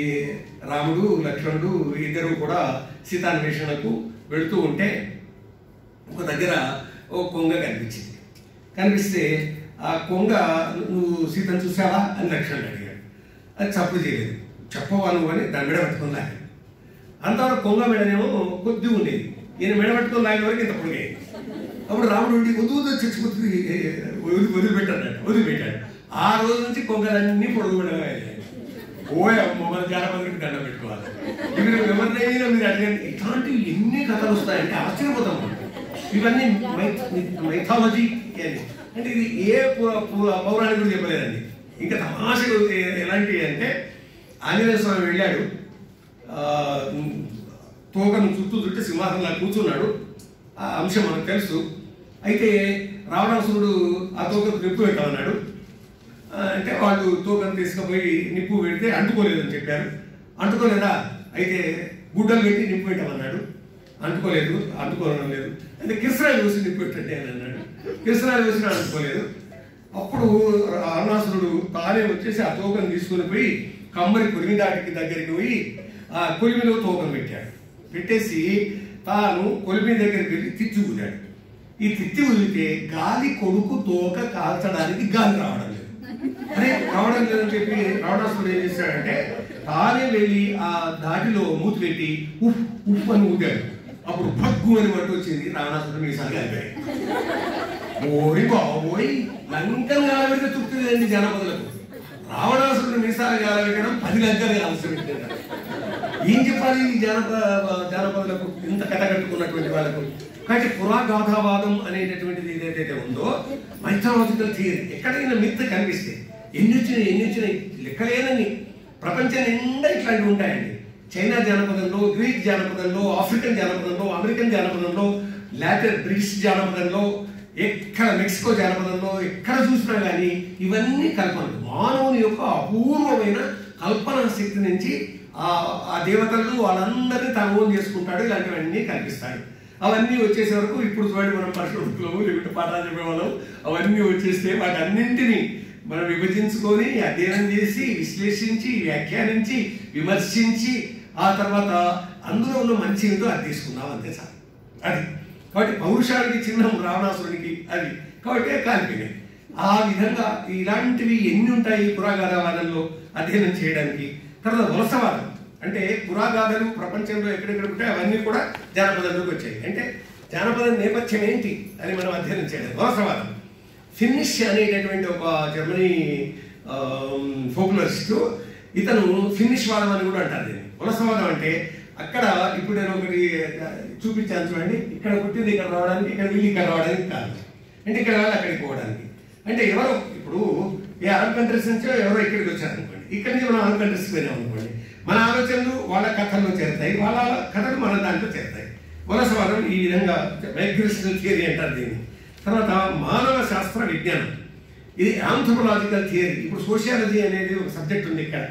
రాముడు లక్ష్మణుడు ఇద్దరు కూడా సీతాన్వేషణకు వెళుతూ ఉంటే ఒక దగ్గర ఓ కొంగ కనిపించింది కనిపిస్తే ఆ కొంగ నువ్వు సీతను చూసావా అని లక్ష్మణుడు అడిగాడు అది చప్పుడు చేయలేదు చెప్పవా నువ్వు అని దాని మెడ పట్టుకుని లాగాడు అంతవరకు కొంగ మెడనేమో కొద్ది ఉండేది ఈయన మెడ పట్టుకుని లాగిన వరకు ఇంత పొడిగాయి అప్పుడు రాముడు ఉండి వద్దు వద్దు చచ్చి కొద్ది వదిలి వదిలిపెట్టాడు వదిలిపెట్టాడు ఆ రోజు నుంచి కొంగలన్నీ పొడుగు మెడగా ఓయ్ అమ్మ మన జానపదకి దండం పెట్టుకోవాలి మీరు ఎవరినైనా మీరు అడగండి ఇట్లాంటివి ఎన్ని కథలు వస్తాయంటే ఆశ్చర్యపోతాం మనం. ఇవన్నీ మైథాలజీ అని అంటే ఇది ఏ పు- పు- పౌరాణికుడు చెప్పలేదండి ఇంకా తమాషలు ఏ- ఎలాంటివి అంటే ఆంజనేయ స్వామి వెళ్ళాడు ఆ, తోకను చుట్టూ చుట్టి సింహాసనంలా కూర్చున్నాడు ఆ అంశం మనకు తెలుసు అయితే రావణాసురుడు ఆ తోకకు నిప్పు పెట్టమన్నాడు ఆ, అంటే వాళ్ళు తోకను తీసుకుపోయి నిప్పు పెడితే అంటుకోలేదని చెప్పారు అంటుకోలేదా అయితే గుడ్డలు పెట్టి నిప్పు పెట్టమన్నాడు అంటుకోలేదు అంటుకోవడం లేదు అంటే కిరసనాలు చూసి నిప్పు పెట్టండి అని అన్నాడు కిరసనాలు చూసి అంటుకోలేదు అప్పుడు అరుణాసురుడు తానే వచ్చేసి ఆ తోకను తీసుకుని పోయి కమ్మరి కొలిమి దాటికి దగ్గరికి పోయి ఆ కొలిమిలో తోకను పెట్టాడు పెట్టేసి తాను కొలిమి దగ్గరికి వెళ్ళి తిత్తి ఊదాడు ఈ తిత్తి ఊదితే గాలి కొడుకు తోక కాల్చడానికి గాలి రావడం లేదు అరే రావడం లేదని చెప్పి రావణాసురుడు ఏం చేశాడంటే తానే వెళ్ళి ఆ దాటిలో మూతి పెట్టి ఉఫ్ ఉఫ్ అని ఊదాడు అప్పుడు భగ్గు అని మట్టు వచ్చింది రావణాసురుడు మీసాలు కలిపాయి ఓయ్ బాబోయ్ లంకలు కాలబెడితే తృప్తి లేని జనపదులకు రావణాసురుడు మీసాలు కాలబెట్టడం పది లంకలు అవసరం ఏం చెప్పాలి ఈ జానపద జానపదులకు ఇంత కథ కట్టుకున్నటువంటి వాళ్ళకు కాబట్టి పురాగాథావాదం అనేటటువంటిది ఏదైతే ఉందో మైథాలజికల్ థియరీ ఎక్కడైనా మిత్ కనిపిస్తే ఎన్ని వచ్చినాయి ఎన్ని వచ్చినాయి లెక్కలేనని ప్రపంచం నిండా ఇట్లాంటివి ఉంటాయండి చైనా జానపదంలో గ్రీక్ జానపదంలో ఆఫ్రికన్ జానపదంలో అమెరికన్ జానపదంలో లాటిన్ బ్రిటిష్ జానపదంలో ఎక్కడ మెక్సికో జానపదంలో ఎక్కడ చూసినా కానీ ఇవన్నీ కల్పనలు మానవుని యొక్క అపూర్వమైన కల్పనా శక్తి నుంచి ఆ ఆ దేవతలు వాళ్ళందరినీ తన ఓన్ చేసుకుంటాడు ఇలాంటివన్నీ కల్పిస్తాడు అవన్నీ వచ్చేసే వరకు ఇప్పుడు చూడండి మనం పరిశోధకులము లేకుంటే పాఠాలు చెప్పేవాళ్ళం అవన్నీ వచ్చేస్తే వాటన్నింటినీ మనం విభజించుకొని అధ్యయనం చేసి విశ్లేషించి వ్యాఖ్యానించి విమర్శించి ఆ తర్వాత అందులో ఉన్న మంచి ఏంటో అది తీసుకుందాం అంతే సార్ అది కాబట్టి పౌరుషానికి చిహ్నం రావణాసురునికి అది కాబట్టి కాలిపోయినాయి ఆ విధంగా ఇలాంటివి ఎన్ని ఉంటాయి పురాగాథవాదంలో అధ్యయనం చేయడానికి తర్వాత వలసవాదం అంటే పురాగాథలు ప్రపంచంలో ఎక్కడెక్కడ ఉంటాయి అవన్నీ కూడా జానపదంలోకి వచ్చాయి అంటే జానపద నేపథ్యం ఏంటి అని మనం అధ్యయనం చేయడం వలసవాదం ఫినిష్ అనేటటువంటి ఒక జర్మనీ ఫోక్లరిస్ట్ ఇతను ఫినిష్ వాదం అని కూడా అంటారు దీన్ని వలసవాదం అంటే అక్కడ ఇప్పుడు నేను ఒకటి చూపించాను చూడండి ఇక్కడ పుట్టింది ఇక్కడ రావడానికి ఇక్కడ వీళ్ళు ఇక్కడ రావడానికి కాదు అంటే ఇక్కడ వాళ్ళు అక్కడికి పోవడానికి అంటే ఎవరో ఇప్పుడు ఏ అరబ్ కంట్రీస్ నుంచో ఎవరో ఇక్కడికి వచ్చారు అనుకోండి ఇక్కడి నుంచి మనం అరబ్ కంట్రీస్కి పోయినాం అనుకోండి మన ఆలోచనలు వాళ్ళ కథల్లో చేరుతాయి వాళ్ళ కథలు మన దాంట్లో చేరుతాయి వలసవాదం ఈ విధంగా మైగ్రేషనల్ థియరీ అంటారు దీన్ని తర్వాత మానవ శాస్త్ర విజ్ఞానం ఇది ఆంథ్రోపలాజికల్ థియరీ ఇప్పుడు సోషియాలజీ అనేది ఒక సబ్జెక్ట్ ఉంది ఇక్కడ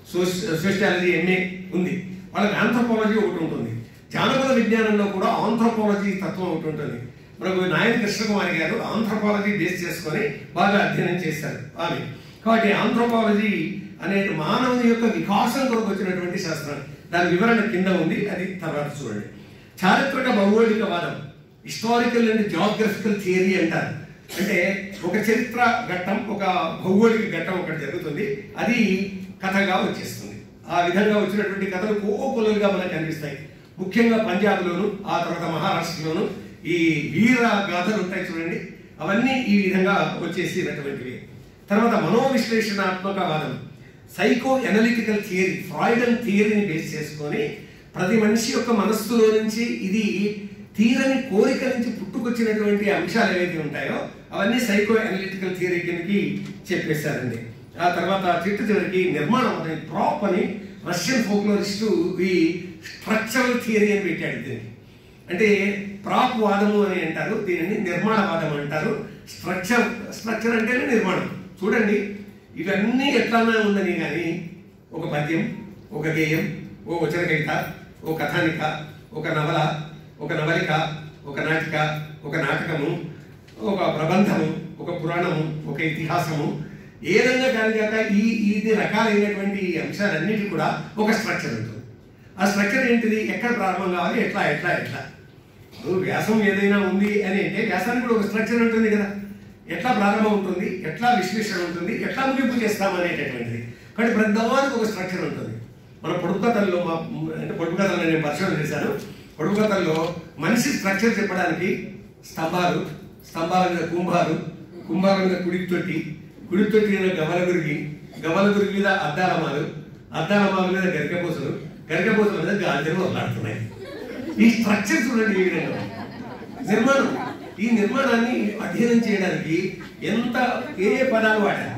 సోషియాలజీ ఎంఏ ఉంది వాళ్ళకి ఆంథ్రోపాలజీ ఒకటి ఉంటుంది జానపద విజ్ఞానంలో కూడా ఆంథ్రోపాలజీ తత్వం ఒకటి ఉంటుంది మనకు నాయన కృష్ణకుమారి గారు ఆంథ్రోపాలజీ బేస్ చేసుకొని బాగా అధ్యయనం చేశారు ఆమె కాబట్టి ఆంథ్రోపాలజీ అనే మానవుని యొక్క వికాసం కొరకు వచ్చినటువంటి శాస్త్రం దాని వివరణ కింద ఉంది అది తర్వాత చూడండి చారిత్రక భౌగోళికవాదం హిస్టారికల్ అండ్ జాగ్రఫికల్ థియరీ అంటారు అంటే ఒక చరిత్ర ఘట్టం ఒక భౌగోళిక ఘట్టం ఒకటి జరుగుతుంది అది కథగా వచ్చేస్తుంది ఆ విధంగా వచ్చినటువంటి కథలు కోకొలుగా మనకు కనిపిస్తాయి ముఖ్యంగా పంజాబ్లోను ఆ తర్వాత మహారాష్ట్రలోను ఈ వీర గాథలు ఉంటాయి చూడండి అవన్నీ ఈ విధంగా వచ్చేసినటువంటివి తర్వాత మనోవిశ్లేషణాత్మక వాదం సైకో ఎనలిటికల్ థియరీ ఫ్రాయిడన్ థియరీని బేస్ చేసుకొని ప్రతి మనిషి యొక్క మనస్సులో నుంచి ఇది తీరని కోరిక నుంచి పుట్టుకొచ్చినటువంటి అంశాలు ఏవైతే ఉంటాయో అవన్నీ సైకో అనలిటికల్ థియరీ కిందకి చెప్పేశారండి ఆ తర్వాత చిట్టు చివరికి నిర్మాణం అనే ప్రాప్ అని రష్యన్ ఫోక్లోరిస్టు ఈ స్ట్రక్చరల్ థియరీ అని పెట్టాడు దీనికి అంటే ప్రాప్ వాదము అని అంటారు దీనిని నిర్మాణవాదం అంటారు స్ట్రక్చర్ స్ట్రక్చర్ అంటేనే నిర్మాణం చూడండి ఇవన్నీ ఎట్లానే ఉందని కానీ ఒక పద్యం ఒక గేయం ఓ వచన కవిత ఓ కథానిక ఒక నవల ఒక నవలిక ఒక నాటిక ఒక నాటకము ఒక ప్రబంధము ఒక పురాణము ఒక ఇతిహాసము ఏదైనా కానీ కాక ఈ ఇది రకాలైనటువంటి అంశాలన్నిటి కూడా ఒక స్ట్రక్చర్ ఉంటుంది ఆ స్ట్రక్చర్ ఏంటిది ఎక్కడ ప్రారంభం కావాలి ఎట్లా ఎట్లా ఎట్లా ఇప్పుడు వ్యాసం ఏదైనా ఉంది అని అంటే వ్యాసానికి కూడా ఒక స్ట్రక్చర్ ఉంటుంది కదా ఎట్లా ప్రారంభం ఉంటుంది ఎట్లా విశ్లేషణ ఉంటుంది ఎట్లా ముగింపు చేస్తాం అనేటటువంటిది కానీ ప్రతిదానికి ఒక స్ట్రక్చర్ ఉంటుంది మన పొడుపు కథల్లో మా అంటే పొడుపు కథల్లో నేను పరిశోధన చేశాను పొడుపు కథల్లో మనిషి స్ట్రక్చర్ చెప్పడానికి స్తంభాలు స్తంభాల మీద కుంభాలు కుంభాల మీద కుడి తొట్టి కుడి తొట్టి మీద గవల గురిగి గవల గురిగి మీద అద్దాలమాలు అద్దాలమాల మీద గరికపోసలు గరికపోసల మీద గాజలు వదలాడుతున్నాయి ఈ స్ట్రక్చర్ చూడండి ఈ విధంగా నిర్మాణం ఈ నిర్మాణాన్ని అధ్యయనం చేయడానికి ఎంత ఏ ఏ పదాలు వాడారు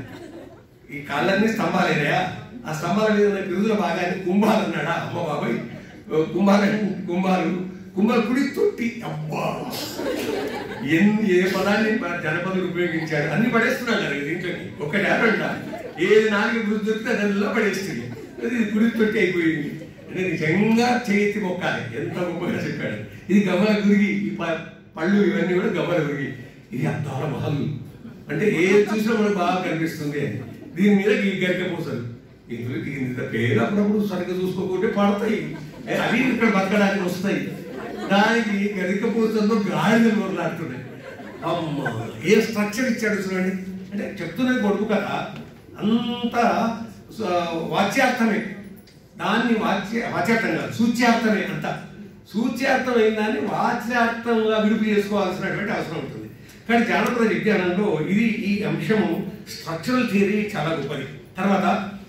ఈ కాళ్ళన్నీ స్తంభాలేనాయా ఆ స్తంభాల మీద ఉన్న పిరుదుల భాగాన్ని కుంభాలు అన్నాడా అమ్మ బాబాయ్ ఓ కుంభాలు కుంభాలు కుంభాలు కుడి తొట్టి అబ్బా ఎన్ని ఏ పదాన్ని మన జనపదులు ఉపయోగించాడు అన్ని పడేస్తున్నాడు కదా దీంట్లోకి ఒకటి అరంట ఏది నాలుగు గుర్తు దొరికితే దానిలో పడేస్తుంది అది కుడి తొట్టి అయిపోయింది అంటే నిజంగా చేతి మొక్కాలి ఎంత గొప్పగా చెప్పాడు ఇది గవ్వల గురిగి ఈ ప- పళ్ళు ఇవన్నీ కూడా గవ్వల గురిగి ఇది అద్దాల మహల్ అంటే ఏది చూసినా మనకు బాగా కనిపిస్తుంది అని దీని మీద ఈ గరిక పూసలు ఇందులో ఇంత పేరు అప్పుడప్పుడు సరిగ్గా చూసుకోకుంటే పడతాయి ఏ, అవి ఇక్కడ బతకడానికి వస్తాయి దానికి గరిక పూసలతో గాడిదలు మొదలాడుతున్నాయి అమ్మ ఏ స్ట్రక్చర్ ఇచ్చాడు చూడండి అంటే చెప్తున్నది కొడుకు కదా అంత స- వాచ్యార్థమే దాన్ని వాచ్య వాచ్యార్థం కాదు సూచ్యార్థమే అంత సూచ్యార్థమైన దాన్ని వాచ్యార్థంగా విడుపు చేసుకోవాల్సినటువంటి అవసరం ఉంటుంది కానీ జానపద విజ్ఞానంలో ఇది ఈ అంశము స్ట్రక్చరల్ థియరీ చాలా గొప్పది తర్వాత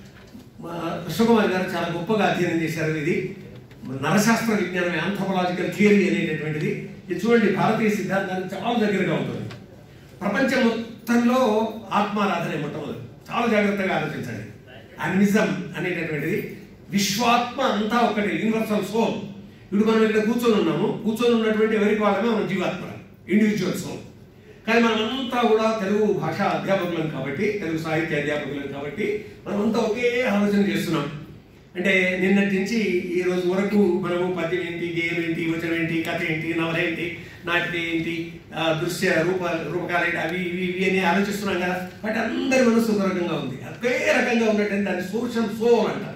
మా కృష్ణకుమార్ గారు చాలా గొప్పగా అధ్యయనం చేశారు ఇది నరశాస్త్ర విజ్ఞానం ఆంథ్రోపలాజికల్ థియరీ అనేటటువంటిది ఇది చూడండి భారతీయ సిద్ధాంతానికి చాలా దగ్గరగా ఉంటుంది ప్రపంచం మొత్తంలో ఆత్మారాధన మొట్టమొదటి చాలా జాగ్రత్తగా ఆలోచించండి అనిజం అనేటటువంటిది విశ్వాత్మ అంతా ఒకటి యూనివర్సల్ సోల్ ఇప్పుడు మనం ఇక్కడ కూర్చొని ఉన్నాము కూర్చొని ఉన్నటువంటి ఎవరికి వాళ్ళమే మనం జీవాత్మ ఇండివిజువల్ సోల్ కానీ మనమంతా కూడా తెలుగు భాష అధ్యాపకులం కాబట్టి తెలుగు సాహిత్య అధ్యాపకులం కాబట్టి మనమంతా ఒకే ఆలోచన చేస్తున్నాం అంటే నిన్నటి నుంచి ఈ రోజు వరకు మనము పద్యం ఏంటి గేయం ఏంటి వచనం ఏంటి కథ ఏంటి నవల ఏంటి నాటిక ఏంటి ఆ, దృశ్య రూప రూపకాలు ఏంటి అవి ఇవి ఇవి అని ఆలోచిస్తున్నాం కదా బట్ అందరి మనసు ఒక రకంగా ఉంది ఒకే రకంగా ఉన్నట్టు దాన్ని సోషల్ సోల్ అంటారు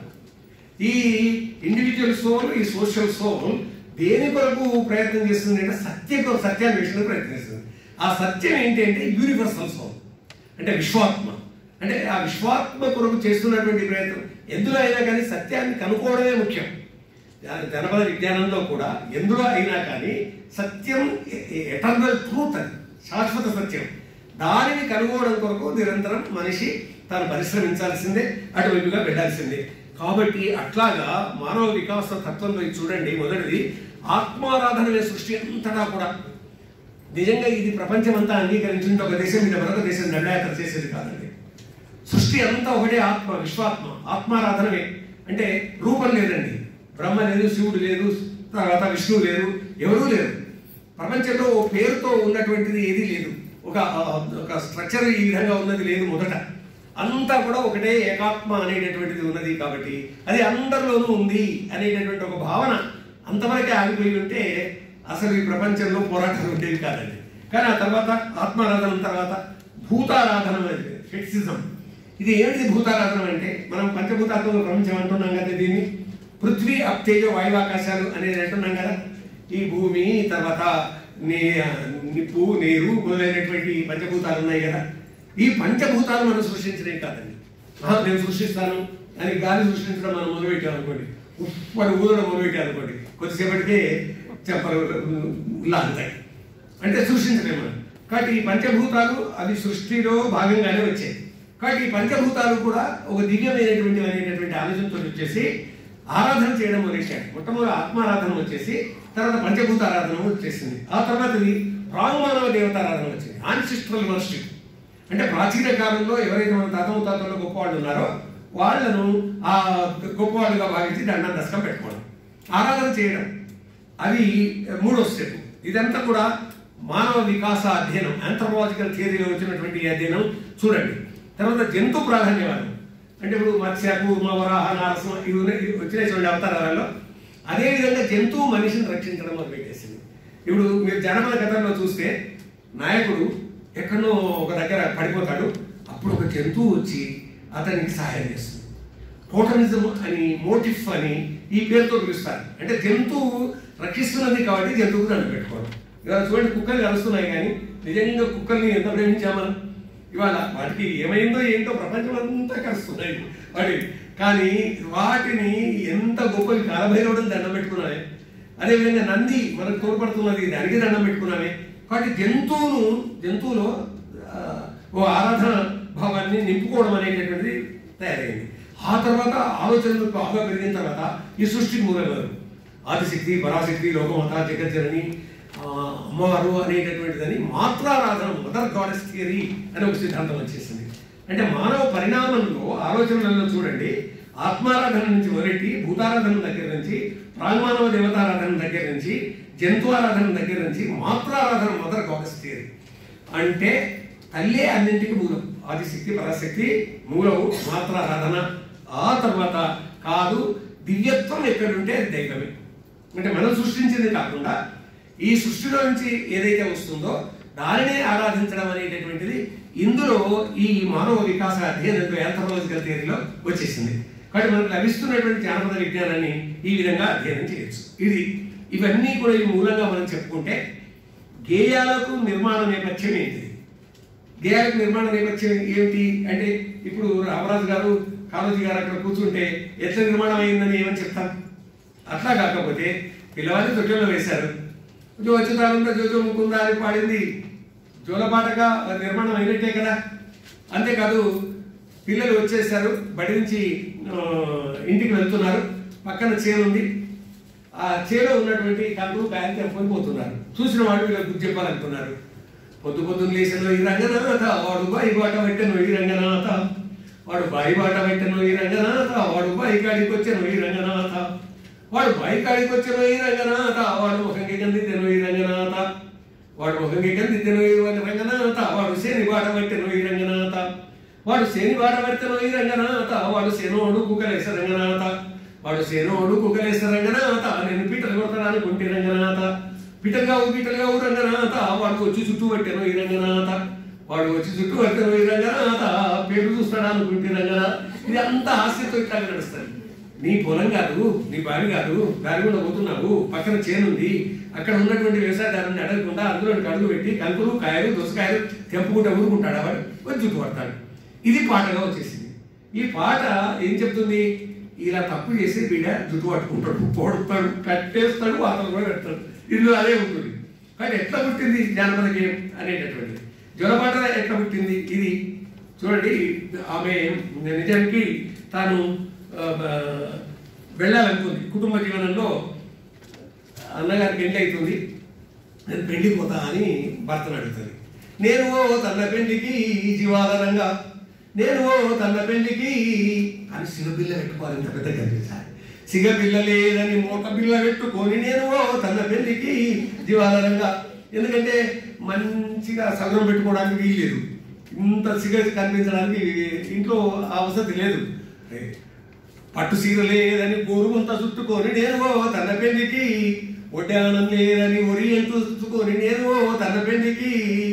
ఈ ఇండివిజువల్ సోల్ ఈ సోషల్ సోల్ దేని కొరకు ప్రయత్నం చేస్తుంది అంటే సత్య కొరకు సత్యాన్వేషణ ప్రయత్నిస్తుంది ఆ సత్యం ఏంటి అంటే యూనివర్సల్ సోల్ అంటే విశ్వాత్మ అంటే ఆ విశ్వాత్మ కొరకు చేస్తున్నటువంటి ప్రయత్నం ఎందులో అయినా కానీ సత్యాన్ని కనుక్కోవడమే ముఖ్యం జన- జనపద విజ్ఞానంలో కూడా ఎందులో అయినా కానీ సత్యం ఎటర్నల్ ట్రూత్ అది శాశ్వత సత్యం దానిని కనుగోవడం కొరకు నిరంతరం మనిషి తాను పరిశ్రమించాల్సిందే అటువైపుగా వెళ్ళాల్సిందే కాబట్టి అట్లాగా మానవ వికాస తత్వంలో ఇది చూడండి మొదటిది ఆత్మారాధనమే సృష్టి అంతటా కూడా నిజంగా ఇది ప్రపంచమంతా అంగీకరించింది ఒక దేశం మీద మరొక దేశం దండయాత్ర చేసేది కాదండి సృష్టి అంతా ఒకటే ఆత్మ విశ్వాత్మ ఆత్మారాధనమే అంటే రూపం లేదండి బ్రహ్మ లేదు శివుడు లేదు తర్వాత విష్ణువు లేరు ఎవరూ లేరు ప్రపంచంలో ఓ పేరుతో ఉన్నటువంటిది ఏదీ లేదు ఒక ఆ, ఒక స్ట్రక్చర్ ఈ విధంగా ఉన్నది లేదు మొదట అంతా కూడా ఒకటే ఏకాత్మ అనేటటువంటిది ఉన్నది కాబట్టి అది అందరిలోనూ ఉంది అనేటటువంటి ఒక భావన అంతవరకే ఆగిపోయి ఉంటే అసలు ఈ ప్రపంచంలో పోరాటాలు ఉండేవి కాదండి కానీ ఆ తర్వాత ఆత్మారాధన తర్వాత భూతారాధన అనేది ఫెక్సిజం ఇది ఏమిటి భూతారాధన అంటే మనం పంచభూతాత్మక ప్రపంచం అంటున్నాం కదా దీన్ని పృథ్వీ అప్తేజ వాయువాకాశాలు అనేది అంటున్నాం కదా ఈ భూమి తర్వాత నీ నిప్పు నీరు మొదలైనటువంటి పంచభూతాలు ఉన్నాయి కదా ఈ పంచభూతాలు మనం సృష్టించినవి కాదండి ఆ, నేను సృష్టిస్తాను అని గాలి సృష్టించడం మనం మొదలుపెట్టాం అనుకోండి ఉప్పటి ఊదడం మొదలుపెట్టాం అనుకోండి కొద్దిసేపటికే చెప్పలు లాగుతాయి అంటే సృష్టించలేము మనం కాబట్టి ఈ పంచభూతాలు అది సృష్టిలో భాగంగానే వచ్చాయి కాబట్టి ఈ పంచభూతాలు కూడా ఒక దివ్యమైనటువంటి అనేటటువంటి ఆలోచనతో వచ్చేసి ఆరాధన చేయడం మొదలెట్టాడు మొట్టమొదటి ఆత్మారాధన వచ్చేసి తర్వాత పంచభూత ఆరాధన వచ్చేసింది ఆ తర్వాత ఇది ప్రాంగమానవ దేవతారాధన వచ్చింది ఆన్సిస్ట్రల్ వర్షిప్ అంటే ప్రాచీన కాలంలో ఎవరైతే మన తాత ముత్తాతల్లో గొప్పవాళ్ళు ఉన్నారో వాళ్ళను ఆ గొప్పవాళ్ళుగా భావించి దండం దశకం పెట్టుకోవడం ఆరాధన చేయడం అది మూడో స్టెప్ ఇదంతా కూడా మానవ వికాస అధ్యయనం ఆంథ్రపాలజికల్ థియరీలో వచ్చినటువంటి ఈ అధ్యయనం చూడండి తర్వాత జంతు ప్రాధాన్యవాదం అంటే ఇప్పుడు మత్స్య కూర్మ వరాహ నారసింహ ఇవి ఉన్నాయి ఇవి వచ్చినాయి చూడండి అవతారాలలో అదే విధంగా జంతువు మనిషిని రక్షించడం మొదలుపెట్టేసింది ఇప్పుడు మీరు జనపద కథల్లో చూస్తే నాయకుడు ఎక్కడో ఒక దగ్గర పడిపోతాడు అప్పుడు ఒక జంతువు వచ్చి అతనికి సహాయం చేస్తుంది టోటమిజం అని మోటిఫ్ అని ఈ పేరుతో పిలుస్తారు అంటే జంతువు రక్షిస్తున్నది కాబట్టి జంతువుకు దండ పెట్టుకోవడం ఇవాళ చూడండి కుక్కలు కలుస్తున్నాయి కానీ నిజంగా కుక్కల్ని ఎంత ప్రేమించామా ఇవాళ వాటికి ఏమైందో ఏంటో ప్రపంచం అంతా కలుస్తున్నాయి వాటి కానీ వాటిని ఎంత గొప్పది కాలభైరవుడిని దండం పెట్టుకున్నావే అదేవిధంగా నంది మనకు తోడ్పడుతున్నది దానికి దండం పెట్టుకున్నామే కాబట్టి జంతువును జంతువులో ఆ, ఓ ఆరాధన భావాన్ని నింపుకోవడం అనేటటువంటిది తయారైంది ఆ తర్వాత ఆలోచనలు బాగా పెరిగిన తర్వాత ఈ సృష్టికి మూలమరు ఆదిశక్తి పరాశక్తి లోకమాత జగజ్జనని ఆ, అమ్మవారు అనేటటువంటిదని మాత్రారాధన మదర్ గాడెస్ థియరీ అనే ఒక సిద్ధాంతం వచ్చేసింది అంటే మానవ పరిణామంలో ఆలోచనలలో చూడండి ఆత్మారాధన నుంచి మొదలెట్టి భూతారాధన దగ్గర నుంచి ప్రాంగమానవ దేవతారాధన దగ్గర నుంచి జంతు ఆరాధన దగ్గర నుంచి మాత్రారాధన మదర్ గాడెస్ థియరీ అంటే తల్లే అన్నింటికి మూలం ఆదిశక్తి పరాశక్తి మూలము మాత్రారాధన ఆ తర్వాత కాదు దివ్యత్వం ఎక్కడుంటే అది దైవమే అంటే మనం సృష్టించింది కాకుండా ఈ సృష్టిలో నుంచి ఏదైతే వస్తుందో దానినే ఆరాధించడం అనేటటువంటిది ఇందులో ఈ మానవ వికాస అధ్యయనంలో యాంథ్రపాలజికల్ థియరీలో వచ్చేసింది కాబట్టి మనకు లభిస్తున్నటువంటి జానపద విజ్ఞానాన్ని ఈ విధంగా అధ్యయనం చేయొచ్చు ఇది ఇవన్నీ కూడా ఈ మూలంగా మనం చెప్పుకుంటే గేయాలకు నిర్మాణ నేపథ్యం ఏంటిది గేయాలకు నిర్మాణ నేపథ్యం ఏమిటి అంటే ఇప్పుడు రామరాజు గారు కాళోజీ గారు అక్కడ కూర్చుంటే ఎట్లా నిర్మాణం అయిందని ఏమని చెప్తాం అట్లా కాకపోతే పిల్లవాడిని తొట్టెలో వేశారు జో వచ్చుతానంత జోజో ముకుందా అని పాడింది జోలపాటగా నిర్మాణం అయినట్టే కదా అంతేకాదు పిల్లలు వచ్చేసారు బడి నుంచి ఆ, ఇంటికి వెళ్తున్నారు పక్కన చేను ఉంది ఆ చేలో ఉన్నటువంటి కంకులు కాయలు తెంపుకొని పోతున్నారు చూసిన వాళ్ళు వీళ్ళకి గుర్తు చెప్పాలనుకున్నారు పొద్దు పొద్దున్న లేచిన ఈ రంగనాథ వాడు బాయి బాట పెట్టను ఈ రంగనాథ వాడు బాయి బాట పెట్టను ఈ రంగనాథ వాడు బాయి కాడికి వచ్చాను ఈ రంగనాథ వాడు బాయి కాడికి వచ్చాను ఈ రంగనాథ వాడు ముఖంకి కందిద్దెను ఈ రంగనాథ వాడు ముఖంకి కందిద్దెను ఈ రంగనాథ వాడు శని బాట పెట్టను ఈ రంగనాథ వాడు శని బాట పెట్టను ఈ రంగనాథ వాడు శనోడు కుకలేస రంగనాథ వాడు శనోడు కుకలేస రంగనాథ నేను పీటలు కొడతాను అనుకుంటే రంగనాథ పీటలుగా పీటలుగా రంగనాథ వాడు వచ్చి చుట్టూ పెట్టాను ఈ రంగనాథ వాడు వచ్చి చుట్టూ పెట్టాను ఈ రంగనాథ పేరు చూస్తాడు అనుకుంటే రంగనాథ ఇది అంతా హాస్యంతో ఇట్లా నడుస్తుంది నీ పొలం కాదు నీ బావి కాదు దారి కూడా పోతున్నావు పక్కన చేనుంది అక్కడ ఉన్నటువంటి వ్యవసాయదారుని అడగకుండా అందులో అడుగు పెట్టి కంకులు కాయలు దోసకాయలు తెంపుకుంటా ఊరుకుంటాడు వాడు వచ్చి చుట్టూ పడతాడు ఇది పాటగా వచ్చేసింది ఈ పాట ఏం చెప్తుంది ఇలా తప్పు చేసి బిడ్డ జుట్టు పట్టుకుంటాడు పొడుతాడు కట్టేస్తాడు వాతలు కూడా కడతాడు ఇందులో అదే ఉంటుంది కానీ ఎట్లా పుట్టింది జానపద గేయం అనేటటువంటిది జొలపాట ఎట్లా పుట్టింది ఇది చూడండి ఆమె నిజానికి తాను ఆ, ఆ, వెళ్ళాలనుకుంది కుటుంబ జీవనంలో అన్నగారికి పెళ్లి అవుతుంది నేను పెళ్లికి పోతా అని భర్తను అడుగుతుంది నేను ఓ తన పెళ్లికి జీవాధారంగా నేను ఓ తన పెళ్లికి అని సిగపిల్ల పెట్టుకోవాలి ఇంత పెద్ద కనిపించాలి సిగపిల్ల లేదని మూట పిల్ల పెట్టుకొని నేను ఓ తన పెళ్లికి జీవాధారంగా ఎందుకంటే మంచిగా సగం పెట్టుకోవడానికి వీల్లేదు ఇంత సిగ కనిపించడానికి ఇంట్లో ఆ వసతి లేదు పట్టు సీర లేదని గోరుమంతా చుట్టుకొని నేను ఓ తన పెళ్లికి ఒడ్డానం లేదని ఒరియంతు చుట్టుకొని నేను ఓ తన పెళ్లికి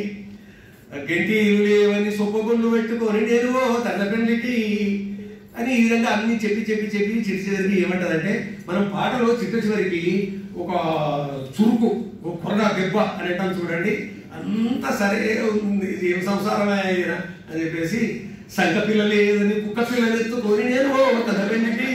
గంటీలు లేవని సొప్పగుళ్ళు పెట్టుకొని నేను ఓ తన పెళ్లికి అని ఈ విధంగా అన్ని చెప్పి చెప్పి చెప్పి చిట్టి చివరికి ఏమంటదంటే మనం పాటలో చిట్ట చివరికి ఒక చురుకు ఒక కొరడా దెబ్బ అని అంటాం చూడండి అంత సరే ఉంది ఇది ఏం సంసారమే అయినా అని చెప్పేసి సంక పిల్ల లేదని కుక్క పిల్లని ఎత్తుకొని నేను ఓ తన పెళ్లికి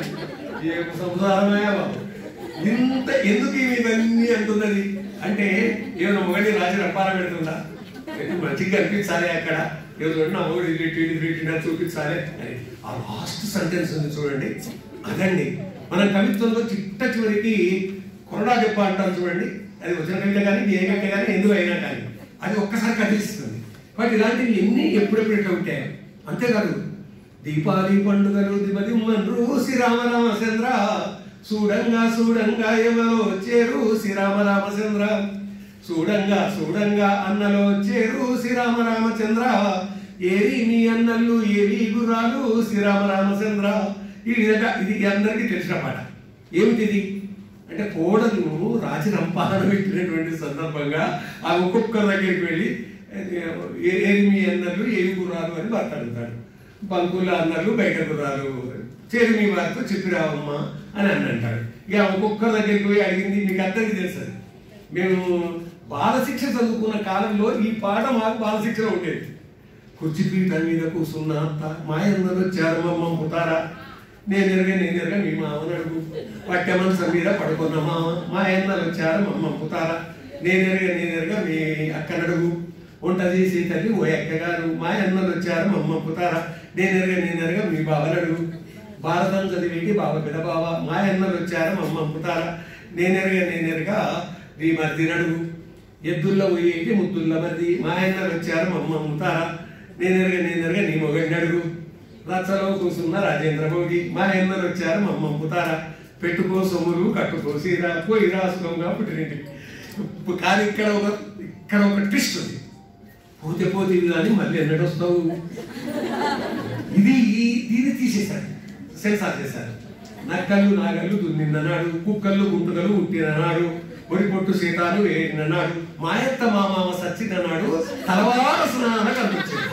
ఏం సంసారమే బాబు ఇంత ఎందుకు ఇవి ఇవన్నీ అంటున్నది అంటే ఏమైనా మొగడి రాజు రప్పారా పెడుతుందా అయితే మంచిగా కనిపించాలి అక్కడ ఏదో నా మొగడు ఇది పెట్టిండు, ఇది పెట్టిండు అని చూపించాలి అని ఆ లాస్ట్ సెంటెన్స్ ఉంది చూడండి అదండి మన కవిత్వంలో చిట్ట చివరికి కొరడా చెప్ప అంటారు చూడండి అది వచ్చిన కవిత కానీ ఏ కవిత కానీ ఎందుకు అయినా కానీ అది ఒక్కసారి కనిపిస్తుంది బట్ ఇలాంటివి ఎన్ని ఎప్పుడెప్పుడు ఇట్లా ఉంటాయి అంతేకాదు దీపావళి పండుగలు దిమదిమ్మన్రు శ్రీరామ రామచంద్ర చూడంగా చూడంగా ఎవరో వచ్చేరు శ్రీరామ రామచంద్ర చూడంగా చూడంగా అన్నలో వచ్చేరు శ్రీరామ రామచంద్ర ఏరి మీ అన్నలు ఏవి గుర్రాలు శ్రీరామ రామచంద్ర ఈ విధంగా ఇది అందరికీ తెలిసిన పాట ఏమిటిది అంటే కోడలు రాజు రంపాన పెట్టినటువంటి సందర్భంగా ఆ ఒక్కొక్కరి దగ్గరికి వెళ్ళి ఏ- ఏది మీ అన్నలు ఏవి గుర్రాలు అని భర్త అడుగుతాడు బంకుల అన్నలు బయట గుర్రాలు చేరు మీ వారితో చెప్పిరావమ్మ అని అని అంటాడు ఇక ఒక్కొక్కరి దగ్గరికి పోయి అడిగింది మీకు అందరికీ తెలుసు అది. మేము బాలశిక్ష చదువుకున్న కాలంలో ఈ పాట మాకు బాలశిక్షలో ఉండేది కుర్చీపీఠం మీద కూర్చున్న అత్త మాయన్నలు వచ్చారు మమ్మ పుతారా నేను ఎరగా నేను ఎరగా మీ మామని అడుగు పట్టె మనసు మీద పడుకున్న మామ మా అన్నలు వచ్చారు మమ్మ పుతారా నేను ఎరగా నేను ఎరగా మీ అక్కనడుగు వంట చేసి తల్లి ఓ అక్కగారు మా అన్నలు వచ్చారు మమ్మ పుతారా నేను ఎరగా నేను ఎరగా మీ బావని అడుగు భారతం చదివేటి బావ పెద్ద బావ మా అన్నలు వచ్చారు మమ్మ పుతారా నేను ఎరగా నేను ఎరగా మీ మర్దిని అడుగు ఎద్దుల్లో పోయేటి ముద్దుల్లో మరిది మా అన్నలు వచ్చారు మమ్మ ముతారా నేనెరగా నేనెరగా నీ మొగడిని అడుగు రచ్చలో కూసున్న రాజేంద్ర భోగి మా అన్నలు వచ్చారు మమ్మ ముతారా పెట్టుకో సొమ్ములు కట్టుకో సీరా పోయి రాసుకోగా పుట్టినింటి కానీ ఇక్కడ ఒక ఇక్కడ ఒక ట్విస్ట్ ఉంది పోతే పోతే ఇది కానీ మళ్ళీ ఎన్నడు వస్తావు ఇది ఈ- దీన్ని తీసేశారు సెన్సార్ చేశారు నక్కలు నాగళ్ళు దున్నిందన్నాడు కుక్కలు గుంటుకలు ఉట్టినన్నాడు ఒడి పొట్టు సీతాలు వేడినన్నాడు మాయత్త మామామ సచ్చినన్నాడు తలవార స్నాన కనిపించింది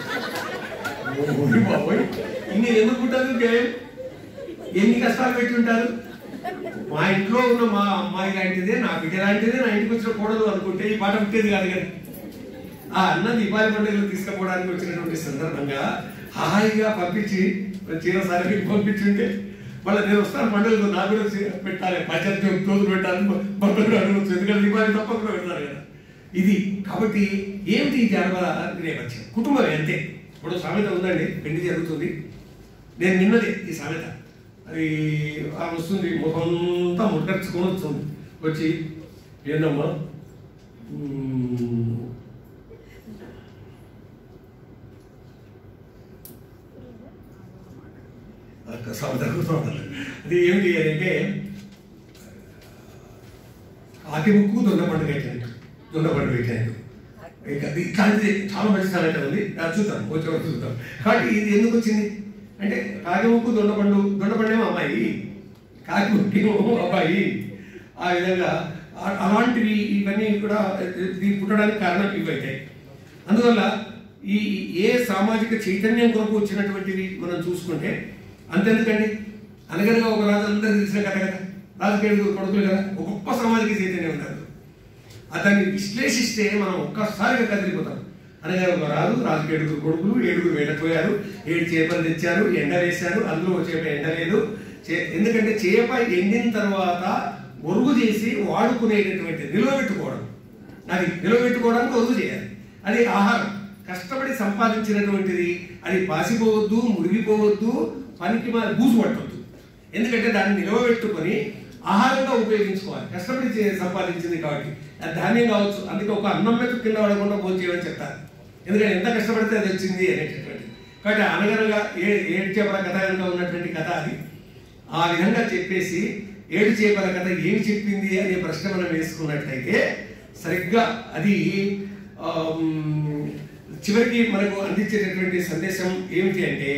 ఓయ్ బాబోయ్ ఇన్ని ఎందుకు ఉంటారు గేయం ఎన్ని కష్టాలు పెట్టి ఉంటారు మా ఇంట్లో ఉన్న మా అమ్మాయి లాంటిదే నా బిడ్డ లాంటిదే నా ఇంటికి వచ్చిన కోడలు అనుకుంటే ఈ పాట పుట్టేది కాదు కానీ ఆ అన్న దీపావళి పండుగలు తీసుకుపోవడానికి వచ్చినటువంటి సందర్భంగా హాయిగా పంపించి చీర సరికి పంపించుంటే మళ్ళీ నేను వస్తాను పండుగలు నా కూడా చే- పెట్టాలి పచ్చడి తోలు పెట్టాలి బొమ్మలు అడగచ్చు ఎందుకంటే దీపావళి తప్పకుండా పెడతారు కదా ఇది కాబట్టి ఏమిటి ఈ జానపద నేపథ్యం కుటుంబం అంతే ఇప్పుడు సామెత ఉందండి పెళ్లి జరుగుతుంది నేను విన్నది ఈ సామెత అది ఆమె వస్తుంది ముఖంతా ముట్టర్చుకొని వస్తుంది వచ్చి ఏందమ్మా మ్మ్, అక్క సామెత గుర్తుపట్టాలి. అది ఏమిటి అంటే ఆకి ముక్కు దొండ పండుగ అయిపోయింది దొండ పండుగ అయిపోయింది ఇక అది ఇట్లాంటిది చాలా మంచి సామెత ఉంది అది చూద్దాం వచ్చే వరకు చూద్దాం కాబట్టి ఇది ఎందుకు వచ్చింది అంటే కాకి ముక్కు దొండ పండు దొండ పండేమో అమ్మాయి కాకి ముక్కేమో అబ్బాయి ఆ విధంగా ఆ- అలాంటివి ఇవన్నీ కూడా ఇది పుట్టడానికి కారణం ఇవైతాయి అందువల్ల ఈ ఏ సామాజిక చైతన్యం కొరకు వచ్చినటువంటివి మనం చూసుకుంటే అంతెందుకండి అనగనగా ఒక రాజు అందరూ తెలిసిన కథ కదా రాజకీయ కొడుకులు కదా ఒక గొప్ప సామాజిక చైతన్యం ఉన్నారు అతన్ని విశ్లేషిస్తే మనం ఒక్కసారిగా కదిలిపోతాం అనగా ఒక రాజు రాజుకి ఏడుగురు కొడుకులు ఏడుగురు వేటపోయారు ఏడు చేపలు తెచ్చారు ఎండ వేశారు అందులో ఒక చేప ఎండలేదు చే- ఎందుకంటే చేప ఎండిన తర్వాత ఒరుగు చేసి వాడుకునేటటువంటి నిలవబెట్టుకోవడం అది నిలవబెట్టుకోవడానికి ఒరుగు చేయాలి అది ఆహారం కష్టపడి సంపాదించినటువంటిది అది పాసిపోవద్దు మురిగిపోవద్దు పనికి మా బూజు పట్టవద్దు ఎందుకంటే దాన్ని నిలవబెట్టుకొని ఆహారంగా ఉపయోగించుకోవాలి కష్టపడి చే- సంపాదించింది కాబట్టి అది ధాన్యం కావచ్చు అందుకే ఒక అన్నం మీద కింద పడకుండా భోజనం చేయమని చెప్తారు ఎందుకంటే ఎంత కష్టపడితే అది వచ్చింది అనేటటువంటి కాబట్టి అనగనగా ఏ ఏడు చేపల కథ కనుక ఉన్నటువంటి కథ అది ఆ విధంగా చెప్పేసి ఏడు చేపల కథ ఏమి చెప్పింది అనే ప్రశ్న మనం వేసుకున్నట్లయితే సరిగ్గా అది ఆమ్, చివరికి మనకు అందించేటటువంటి సందేశం ఏమిటి అంటే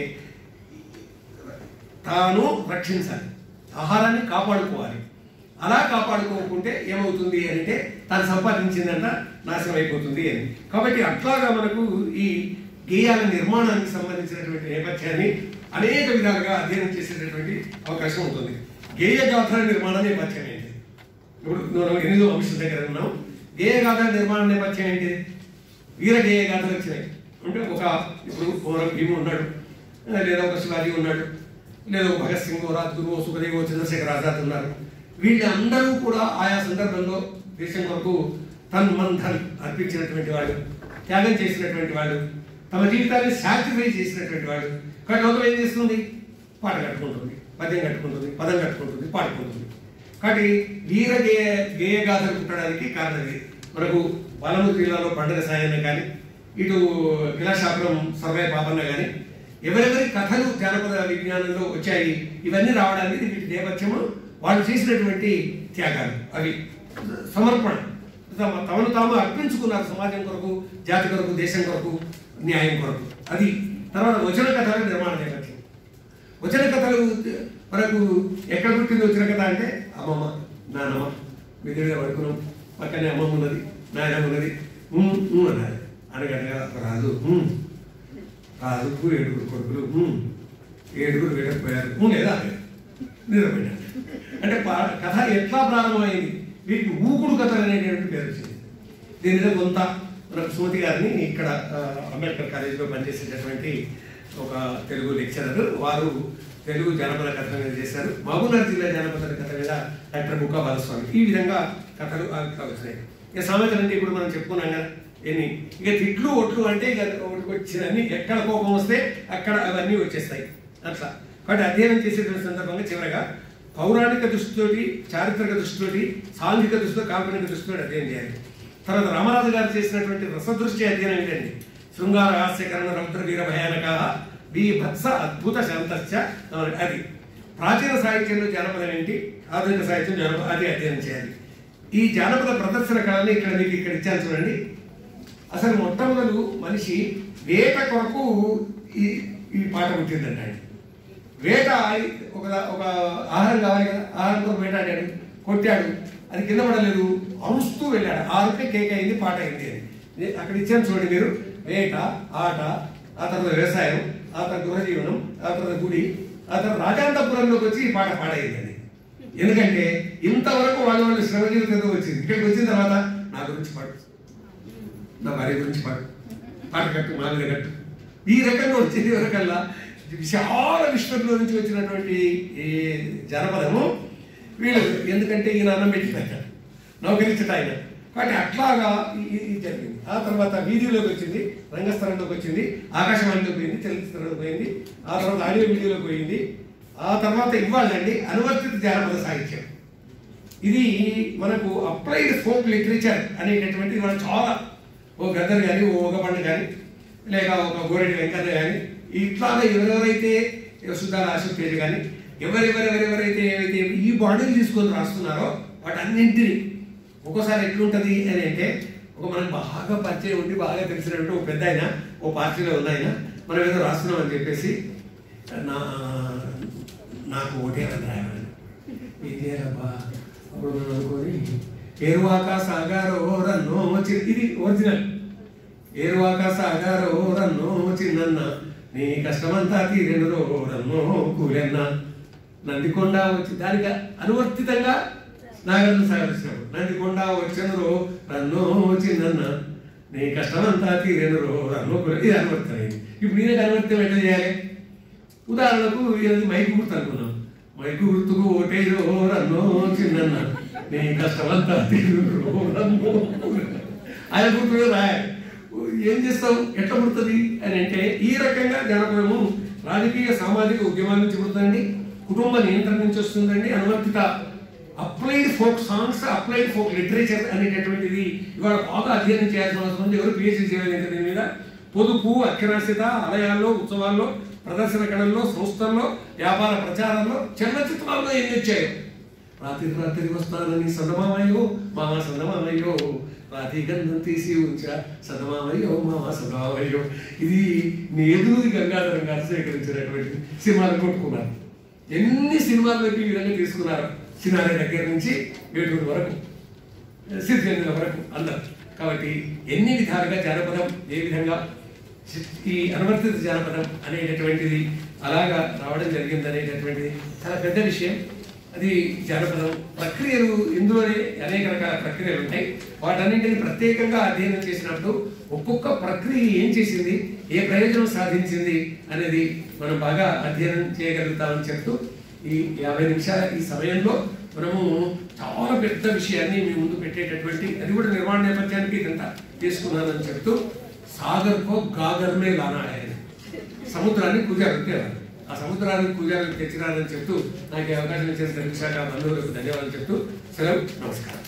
తాను రక్షించాలి ఆహారాన్ని కాపాడుకోవాలి అలా కాపాడుకోకుంటే ఏమవుతుంది అంటే తాను సంపాదించిందంట నాశనం అయిపోతుంది అని కాబట్టి అట్లాగా మనకు ఈ గేయాల నిర్మాణానికి సంబంధించినటువంటి నేపథ్యాన్ని అనేక విధాలుగా అధ్యయనం చేసేటటువంటి అవకాశం ఉంటుంది గేయ గాథల నిర్మాణ నేపథ్యం ఏంటి ఇప్పుడు మనం ఎనిమిదో అంశం దగ్గర ఉన్నాం గేయ గాథల నిర్మాణ నేపథ్యం ఏంటి వీర గేయ గాథలు వచ్చినాయి అంటే ఒక ఇప్పుడు ఓ భీము ఉన్నాడు లేదా ఒక శివాజీ ఉన్నాడు లేదా ఒక భగత్ సింగ్ ఓ రాజ్గురు ఓ సుఖదేవ్ ఓ చంద్రశేఖర్ ఆజాద్ ఉన్నారు వీళ్ళందరూ కూడా ఆయా సందర్భంలో దేశం కొరకు తన్ మన్ ధన్ అర్పించినటువంటి వాడు త్యాగం చేసినటువంటి వాడు తమ జీవితాన్ని సాక్రిఫై చేసినటువంటి వాడు కానీ లోకం ఏం చేస్తుంది పాట కట్టుకుంటుంది పద్యం కట్టుకుంటుంది పదం కట్టుకుంటుంది పాడుకుంటుంది కాబట్టి వీర గేయ గేయ గాథలు పుట్టడానికి కారణం ఇది మనకు పాలమూరు జిల్లాలో పండుగ సాయన్న కానీ ఇటు కిలాశాపురం సర్వే పాపన్న కానీ ఎవరెవరి కథలు జానపద విజ్ఞానంలో వచ్చాయి ఇవన్నీ రావడానికి వీటి నేపథ్యము వాళ్ళు చేసినటువంటి త్యాగాలు అవి సమర్పణ తమ- తమను తాము అర్పించుకున్నారు సమాజం కొరకు జాతి కొరకు దేశం కొరకు న్యాయం కొరకు అది తర్వాత వచన కథల నిర్మాణ నేపథ్యం వచన కథలు మనకు ఎక్కడ పుట్టింది వచ్చిన కథ అంటే అమ్మమ్మ నానమ్మ మిదిరిగా పడుకున్నాం పక్కనే అమ్మమ్మ ఉన్నది నాయనమ్మ ఉన్నది ఉమ్, ఉమ్ అన్నారు అనగనగా రాదు ఉమ్. రాజుకు ఏడుగురు కొడుకులు ఉమ్. ఏడుగురు వేడకపోయారు ఉమ్ లేదా నిజమైనా అంటే పా- కథ ఎట్లా ప్రారంభమైంది వీటికి ఊకుడు కథలు అనేటువంటి పేరు వచ్చింది దీని మీద కొంత మన సుమతి గారిని ఇక్కడ ఆ, అంబేద్కర్ కాలేజీలో పనిచేసేటటువంటి ఒక తెలుగు లెక్చరర్ వారు తెలుగు జానపద కథల మీద చేశారు మహబూబ్నగర్ జిల్లా జానపద కథ మీద డాక్టర్ బుక్కా బాలస్వామి ఈ విధంగా కథలు ఆ విధంగా వచ్చినాయి ఇక సామెతలు అంటే ఇప్పుడు మనం చెప్పుకున్నాం కదా ఎన్ని ఇక తిట్లు ఒట్లు అంటే ఇక ఒకటికి వచ్చినన్ని ఎక్కడ కోపం వస్తే అక్కడ అవన్నీ వచ్చేస్తాయి అట్లా కాబట్టి అధ్యయనం చేసేటువంటి సందర్భంగా చివరగా పౌరాణిక దృష్టితోటి చారిత్రక దృష్టితోటి సాంఘిక దృష్టితో కాల్పనిక దృష్టితో అధ్యయనం చేయాలి తర్వాత రామరాజు గారు చేసినటువంటి రసదృష్టి అధ్యయనం ఏంటండి శృంగార హాస్యకరణ రౌద్ర వీర భయానక బీభత్స అద్భుత శాంతశ్చ అది ప్రాచీన సాహిత్యంలో జానపదం ఏంటి ఆధునిక సాహిత్యం జానపద అది అధ్యయనం చేయాలి ఈ జానపద ప్రదర్శన కళని ఇక్కడ మీకు ఇక్కడ ఇచ్చాను చూడండి అసలు మొట్టమొదలు మనిషి వేట కొరకు ఈ ఈ పాట పుట్టిందంట ఆయన. వేట ఆడి ఒక ఒక ఆహారం కావాలి కదా ఆహారం కొరకు వేటాడాడు కొట్టాడు అది కింద పడలేదు అరుస్తూ వెళ్ళాడు ఆరుకే కేక్ అయింది పాట అయింది అని ఇది అక్కడ ఇచ్చాను చూడండి మీరు వేట ఆట ఆ తర్వాత వ్యవసాయం ఆ తర్వాత గృహజీవనం ఆ తర్వాత గుడి ఆ తర్వాత రాజాంతపురంలోకి వచ్చి ఈ పాట పాడైందండి ఎందుకంటే ఇంతవరకు వాళ్ళ వాళ్ళ శ్రమ జీవితంతో వచ్చింది ఇక్కడికి వచ్చిన తర్వాత నా గురించి పాడు నా భార్య గురించి పాడు పాట కట్టు మా మీద కట్టు ఈ రకంగా వచ్చేది వరకల్లా విశాల విశ్వంలో నుంచి వచ్చినటువంటి ఈ జనపదము వీళ్ళు ఎందుకంటే ఈయన అన్నం పెట్టి పెట్టారు నౌకరించట ఆయన కాబట్టి అట్లాగా ఈ- ఈ- ఇది జరిగింది ఆ తర్వాత వీడియోలోకి వచ్చింది రంగస్థలంలోకి వచ్చింది ఆకాశవాణిలోకి పోయింది చలనచిత్రంలోకి పోయింది ఆ తర్వాత ఆడియో వీడియోలోకి పోయింది ఆ తర్వాత ఇవ్వాలండి అనువర్తిత జానపద సాహిత్యం ఇది మనకు అప్లైడ్ ఫోక్ లిటరేచర్ అనేటటువంటిది మనం చాలా ఓ గద్దర్ కానీ ఓ ఒకబండ కానీ లేక ఒక గోరెడి వెంకన్న కానీ ఇట్లాగా ఎవరెవరైతే సుధాల అశోక్ తేజ కానీ ఎవరెవరెవరెవరైతే ఏవైతే ఈ బాడీలు తీసుకొని రాస్తున్నారో వాటన్నింటినీ ఒక్కోసారి ఎట్లుంటది అని అంటే ఒక మనకు బాగా పరిచయం ఉండి బాగా తెలిసినట్టు ఒక పెద్ద ఆయన ఓ పార్టీలో ఉన్న ఆయన మనం ఏదో రాస్తున్నాం అని చెప్పేసి నా నాకు ఓటే అని రాయాలని ఇదేరబ్బా అప్పుడు మనం అనుకొని ఏరువాక సాగారో రన్నో చి- ఇది ఒరిజినల్ ఏరువాక సాగారో రన్నో చిన్నన్న నీ కష్టమంతా తీరెనురో రన్నో కూలెన్న నందికొండ వచ్చి దానికి అనువర్తితంగా నాగార్జున సాగర్ వచ్చినప్పుడు నందికొండ వచ్చెనురో రన్నో చిన్నన్న నీ కష్టమంతా తీరెనురో రన్నో కూలె ఇది అనువర్తమైంది ఇప్పుడు నేనే అనువర్తం ఎట్లా చేయాలి ఉదాహరణకు ఇది మైకు గుర్తు అనుకున్నాం మైకు గుర్తుకు ఓటేరో రన్నో చిన్నన్న నీ కష్టమంతా తీరురో రన్నో కూలెన్న. ఆయన గుర్తు మీద రాయాలి ఏం చేస్తావు ఎట్లా పుడుతుంది అని అంటే ఈ రకంగా జనపదము రాజకీయ సామాజిక ఉద్యమాల నుంచి పుడుతుందండి కుటుంబ నియంత్రణ నుంచి వస్తుందండి అనువర్తిత applied folk songs applied folk literature అనేటటువంటిది ఇవాళ బాగా అధ్యయనం చేయాల్సిన అవసరం ఉంది ఎవరు పిహెచ్డి చేయలేదు ఇంకా దీని మీద పొదుపు అక్షరాస్యత ఆలయాల్లో ఉత్సవాల్లో ప్రదర్శన కళల్లో సంస్థల్లో వ్యాపార ప్రచారాల్లో చలనచిత్రాల్లో ఎన్ని వచ్చాయో రాత్రి రాత్రి వస్తానని సదమామయ్యో మామ సదమామయ్యో రాత్రి గంధం తీసి ఉంచా సదమామయ్యో మామ సదమామయ్యో ఇది నేదురుది గంగాధరం గారు సేకరించినటువంటి సినిమాలు కొట్టుకున్నారు ఎన్ని సినిమాల్లోకి ఈ విధంగా తీసుకున్నారు సినారి దగ్గర నుంచి వేటూరు వరకు సిరిజనుల వరకు అందరు కాబట్టి ఎన్ని విధాలుగా జానపదం ఏ విధంగా ఈ అనువర్తిత జానపదం అనేటటువంటిది అలాగా రావడం జరిగింది అనేటటువంటిది చాలా పెద్ద విషయం అది జానపదం ప్రక్రియలు ఇందులోనే అనేక రకాల ప్రక్రియలు ఉంటాయి వాటన్నింటిని ప్రత్యేకంగా అధ్యయనం చేసినప్పుడు ఒక్కొక్క ప్రక్రియ ఏం చేసింది ఏ ప్రయోజనం సాధించింది అనేది మనం బాగా అధ్యయనం చేయగలుగుతామని చెప్తూ ఈ యాభై నిమిషాల ఈ సమయంలో మనము చాలా పెద్ద విషయాన్ని మీ ముందు పెట్టేటటువంటి అది కూడా నిర్మాణ నేపథ్యానికి ఇదంతా తీసుకున్నానని చెప్తూ సాగర్ కో గాగర్ మే లానా హై అని. సముద్రాన్ని కుజారు ఆ సముద్రాన్ని కుజారు తెచ్చినారని చెప్తూ నాకు ఈ అవకాశం ఇచ్చిన తెలుగు శాఖ బంధువులకు ధన్యవాదాలు చెప్తూ సెలవు నమస్కారం